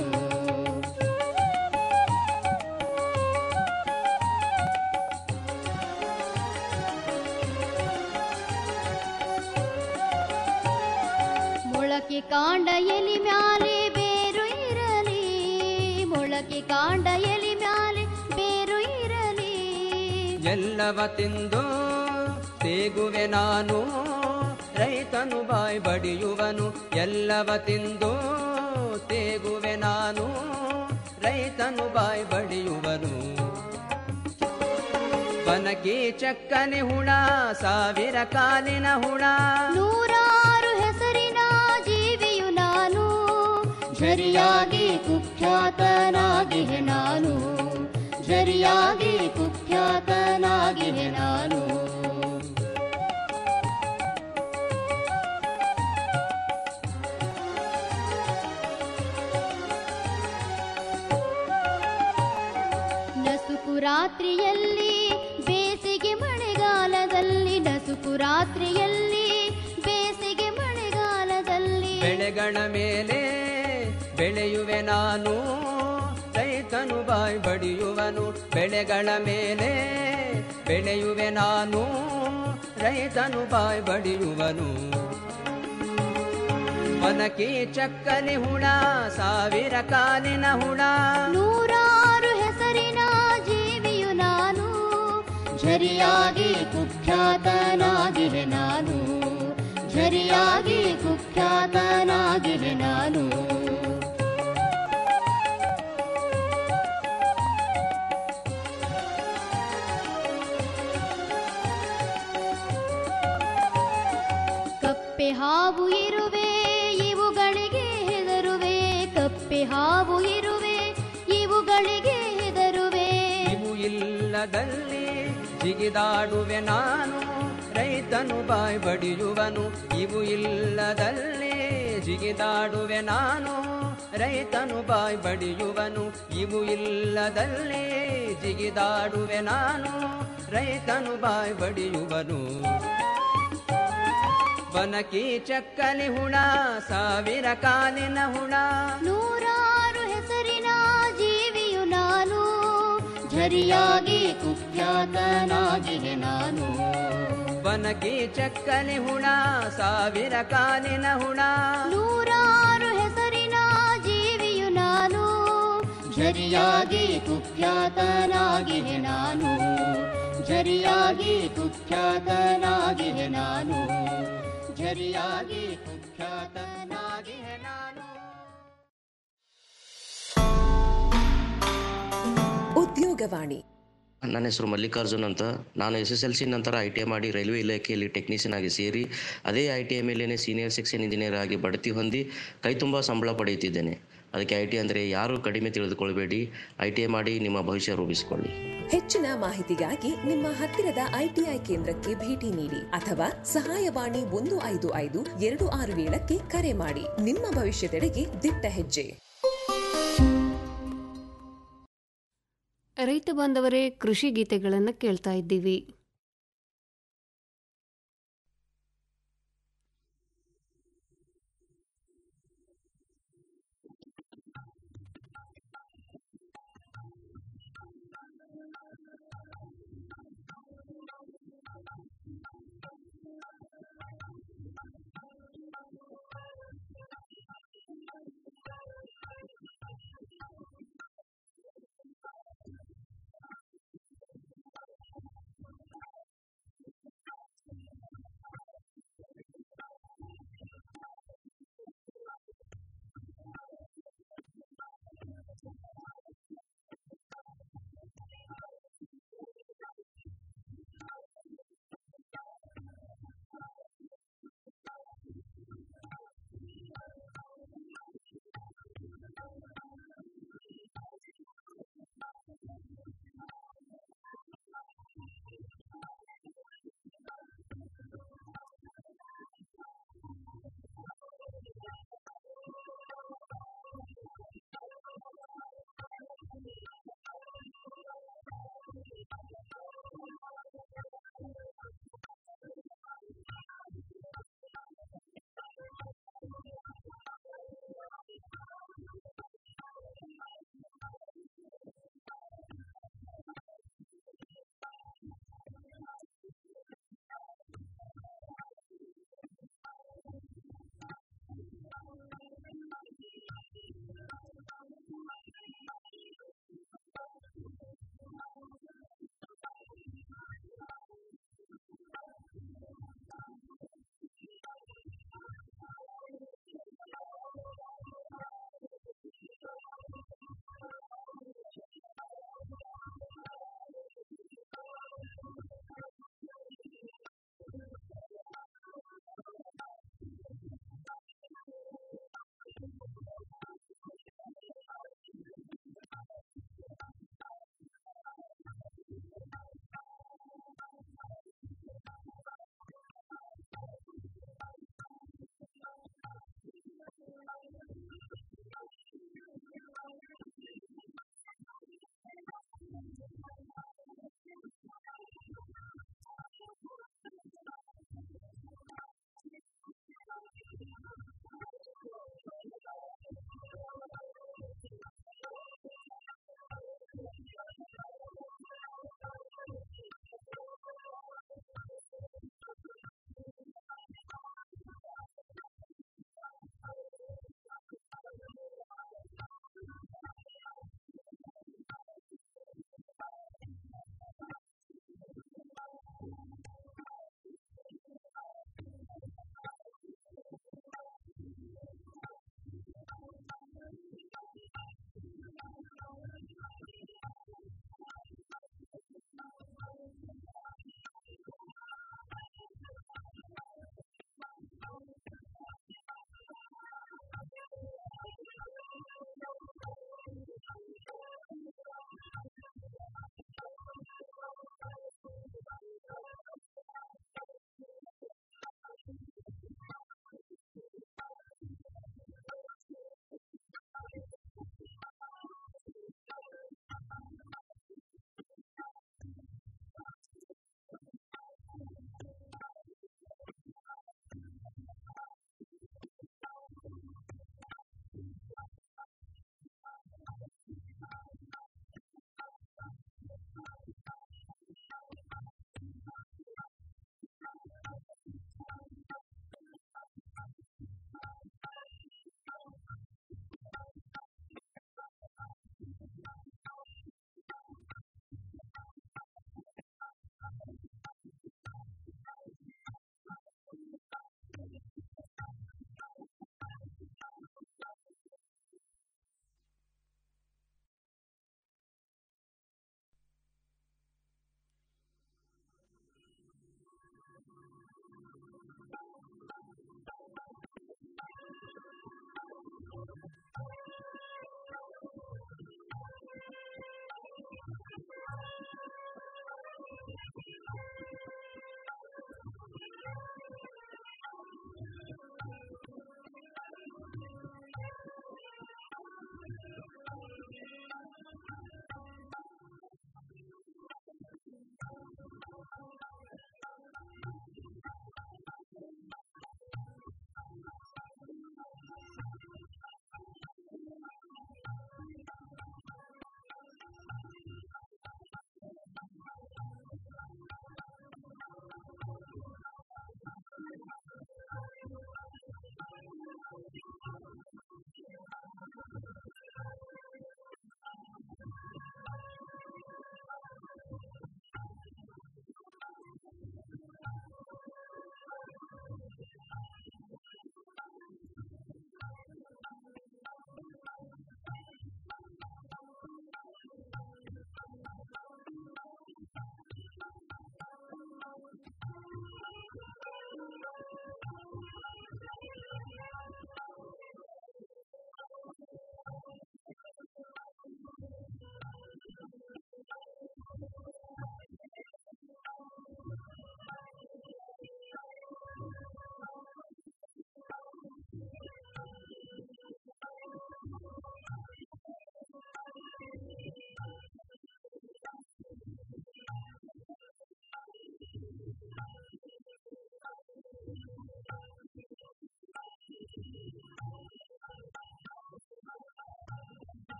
ಮೊಳಕೆ ಕಾಂಡ ಎಲಿ ಮ್ಯಾಲೆ ಬೇರು ಇರಲಿ ಮೊಳಕೆ ಕಾಂಡ ಎಲಿ ಮ್ಯಾಲೆ ಬೇರು ಇರಲಿ ಎಲ್ಲವ ತಿಂದು ತೇಗುವೆ ನಾನು ರೈತನು ಬಾಯ್ ಬಡಿಯುವನು ಎಲ್ಲವ ತಿಂದು ತೇಗುವೆ ನಾನು ರೈತನು ಬಾಯ್ ಬಡಿಯುವನು ಬನಕಿ ಚಕ್ಕನೆ ಹುಣ ಸಾವಿರ ಕಾಲಿನ ಹುಣ ನೂರಾರು ಹೆಸರಿನ ಜೀವಿಯು ನಾನು ಝರಿಯಾಗಿ ಕುಖ್ಯಾತನಾಗಿವೆ ನಾನು ಝರಿಯಾಗಿ ಕುಖ್ಯಾತನಾಗಿವೆ ನಾನು ನಸುಕು ರಾತ್ರಿಯಲ್ಲಿ ಬೇಸಿಗೆ ಮಳೆಗಾಲದಲ್ಲಿ ನಸುಕು ರಾತ್ರಿಯಲ್ಲಿ ಬೇಸಿಗೆ ಮಳೆಗಾಲದಲ್ಲಿ ಬೆಳೆಗಳ ಮೇಲೆ ಬೆಳೆಯುವೆ ನಾನು ರೈತನು ಬಾಯ್ ಬಡಿಯುವನು ಬೆಳೆಗಳ ಮೇಲೆ ಬೆಳೆಯುವೆ ನಾನು ರೈತನು ಬಾಯ್ ಬಡಿಯುವನು ವನಕಿ ಚಕ್ಕನೆ ಹುಣ ಸಾವಿರ ಕಾಲಿನ ಹುಣ ನೂರಾರು ಹೆಸರಿನ ಜೀವಿಯು ನಾನು ಝರಿಯಾಗಿ ಕುಖ್ಯಾತನಾಗಿವೆ ನಾನು ಝರಿಯಾಗಿ ಕುಖ್ಯಾತನಾಗಿವೆ ನಾನು ಕಪ್ಪೆ ಹಾವು ಇರುವೆ ಇವುಗಳಿಗೆ ಹೆದರುವೆ ಕಪ್ಪೆ ಹಾವು ಇರುವೆ ಇವುಗಳಿಗೆ ಹೆದರುವೆ ಇವು ಇಲ್ಲದಲ್ಲಿ ಜಿಗಿದಾಡುವೆ ನಾನು ರೈತನು ಬಾಯ್ ಬಡಿಯುವನು ಇವು ಇಲ್ಲದಲ್ಲಿ ಜಿಗಿದಾಡುವೆ ನಾನು ರೈತನು ಬಾಯ್ ಬಡಿಯುವನು ಇವು ಇಲ್ಲದಲ್ಲಿ ಜಿಗಿದಾಡುವೆ ನಾನು ರೈತನು ಬಾಯ್ ಬಡಿಯುವನು ಬನಕಿ ಚಕ್ಕಲಿ ಹುಣ ಸಾವಿರ ಕಾಲಿನ ಹುಣ ನೂರಾರು ಹೆಸರಿನ ಜೀವಿಯು ನಾನು ಝರಿಯಾಗಿ ಕುಖ್ಯಾತನಾಗಿವೆ ನಾನು ಬನಕಿ ಚಕ್ಕಲಿ ಹುಣ ಸಾವಿರ ಕಾಲಿನ ಹುಣ ನೂರಾರು ಹೆಸರಿನ ಜೀವಿಯು ನಾನು ಝರಿಯಾಗಿ ಕುಖ್ಯಾತನಾಗಿವೆ ನಾನು ಝರಿಯಾಗಿ ಕುಖ್ಯಾತನಾಗಿವೆ ನಾನು ಝರಿಯಾಗಿ ಕುಖ್ಯಾತನಾಗಿವೆ ನಾನು ಉದ್ಯೋಗವಾಣಿ ನನ್ನ ಹೆಸರು ಮಲ್ಲಿಕಾರ್ಜುನ್ ಅಂತ ನಾನು ಎಸ್ ಎಸ್ ಎಲ್ ಸಿ ನಂತರ ಐ ಟಿ ಐ ಮಾಡಿ ರೈಲ್ವೆ ಇಲಾಖೆಯಲ್ಲಿ ಟೆಕ್ನಿಷಿಯನ್ ಆಗಿ ಸೇರಿ ಅದೇ ಐ ಟಿ ಐ ಮೇಲೇ ಸೀನಿಯರ್ ಸೆಕ್ಷನ್ ಇಂಜಿನಿಯರ್ ಆಗಿ ಬಡ್ತಿ ಹೊಂದಿ ಕೈ ತುಂಬ ಸಂಬಳ ಪಡೆಯುತ್ತಿದ್ದೇನೆ ಅದಕ್ಕೆ ಐ ಟಿ ಅಂದರೆ ಯಾರೂ ಕಡಿಮೆ ತಿಳಿದುಕೊಳ್ಬೇಡಿ ಐ ಟಿ ಐ ಮಾಡಿ ನಿಮ್ಮ ಭವಿಷ್ಯ ರೂಪಿಸಿಕೊಳ್ಳಿ ಹೆಚ್ಚಿನ ಮಾಹಿತಿಗಾಗಿ ನಿಮ್ಮ ಹತ್ತಿರದ ಐಟಿಐ ಕೇಂದ್ರಕ್ಕೆ ಭೇಟಿ ನೀಡಿ ಅಥವಾ ಸಹಾಯವಾಣಿ ಒಂದು ಐದು ಐದು ಎರಡು ಆರು ಏಳಕ್ಕೆ ಕರೆ ಮಾಡಿ ನಿಮ್ಮ ಭವಿಷ್ಯದೆಡೆಗೆ ದಿಟ್ಟ ಹೆಜ್ಜೆ ರೈತ ಬಾಂಧವರೇ ಕೃಷಿ ಗೀತೆಗಳನ್ನು ಕೇಳ್ತಾ ಇದ್ದೀವಿ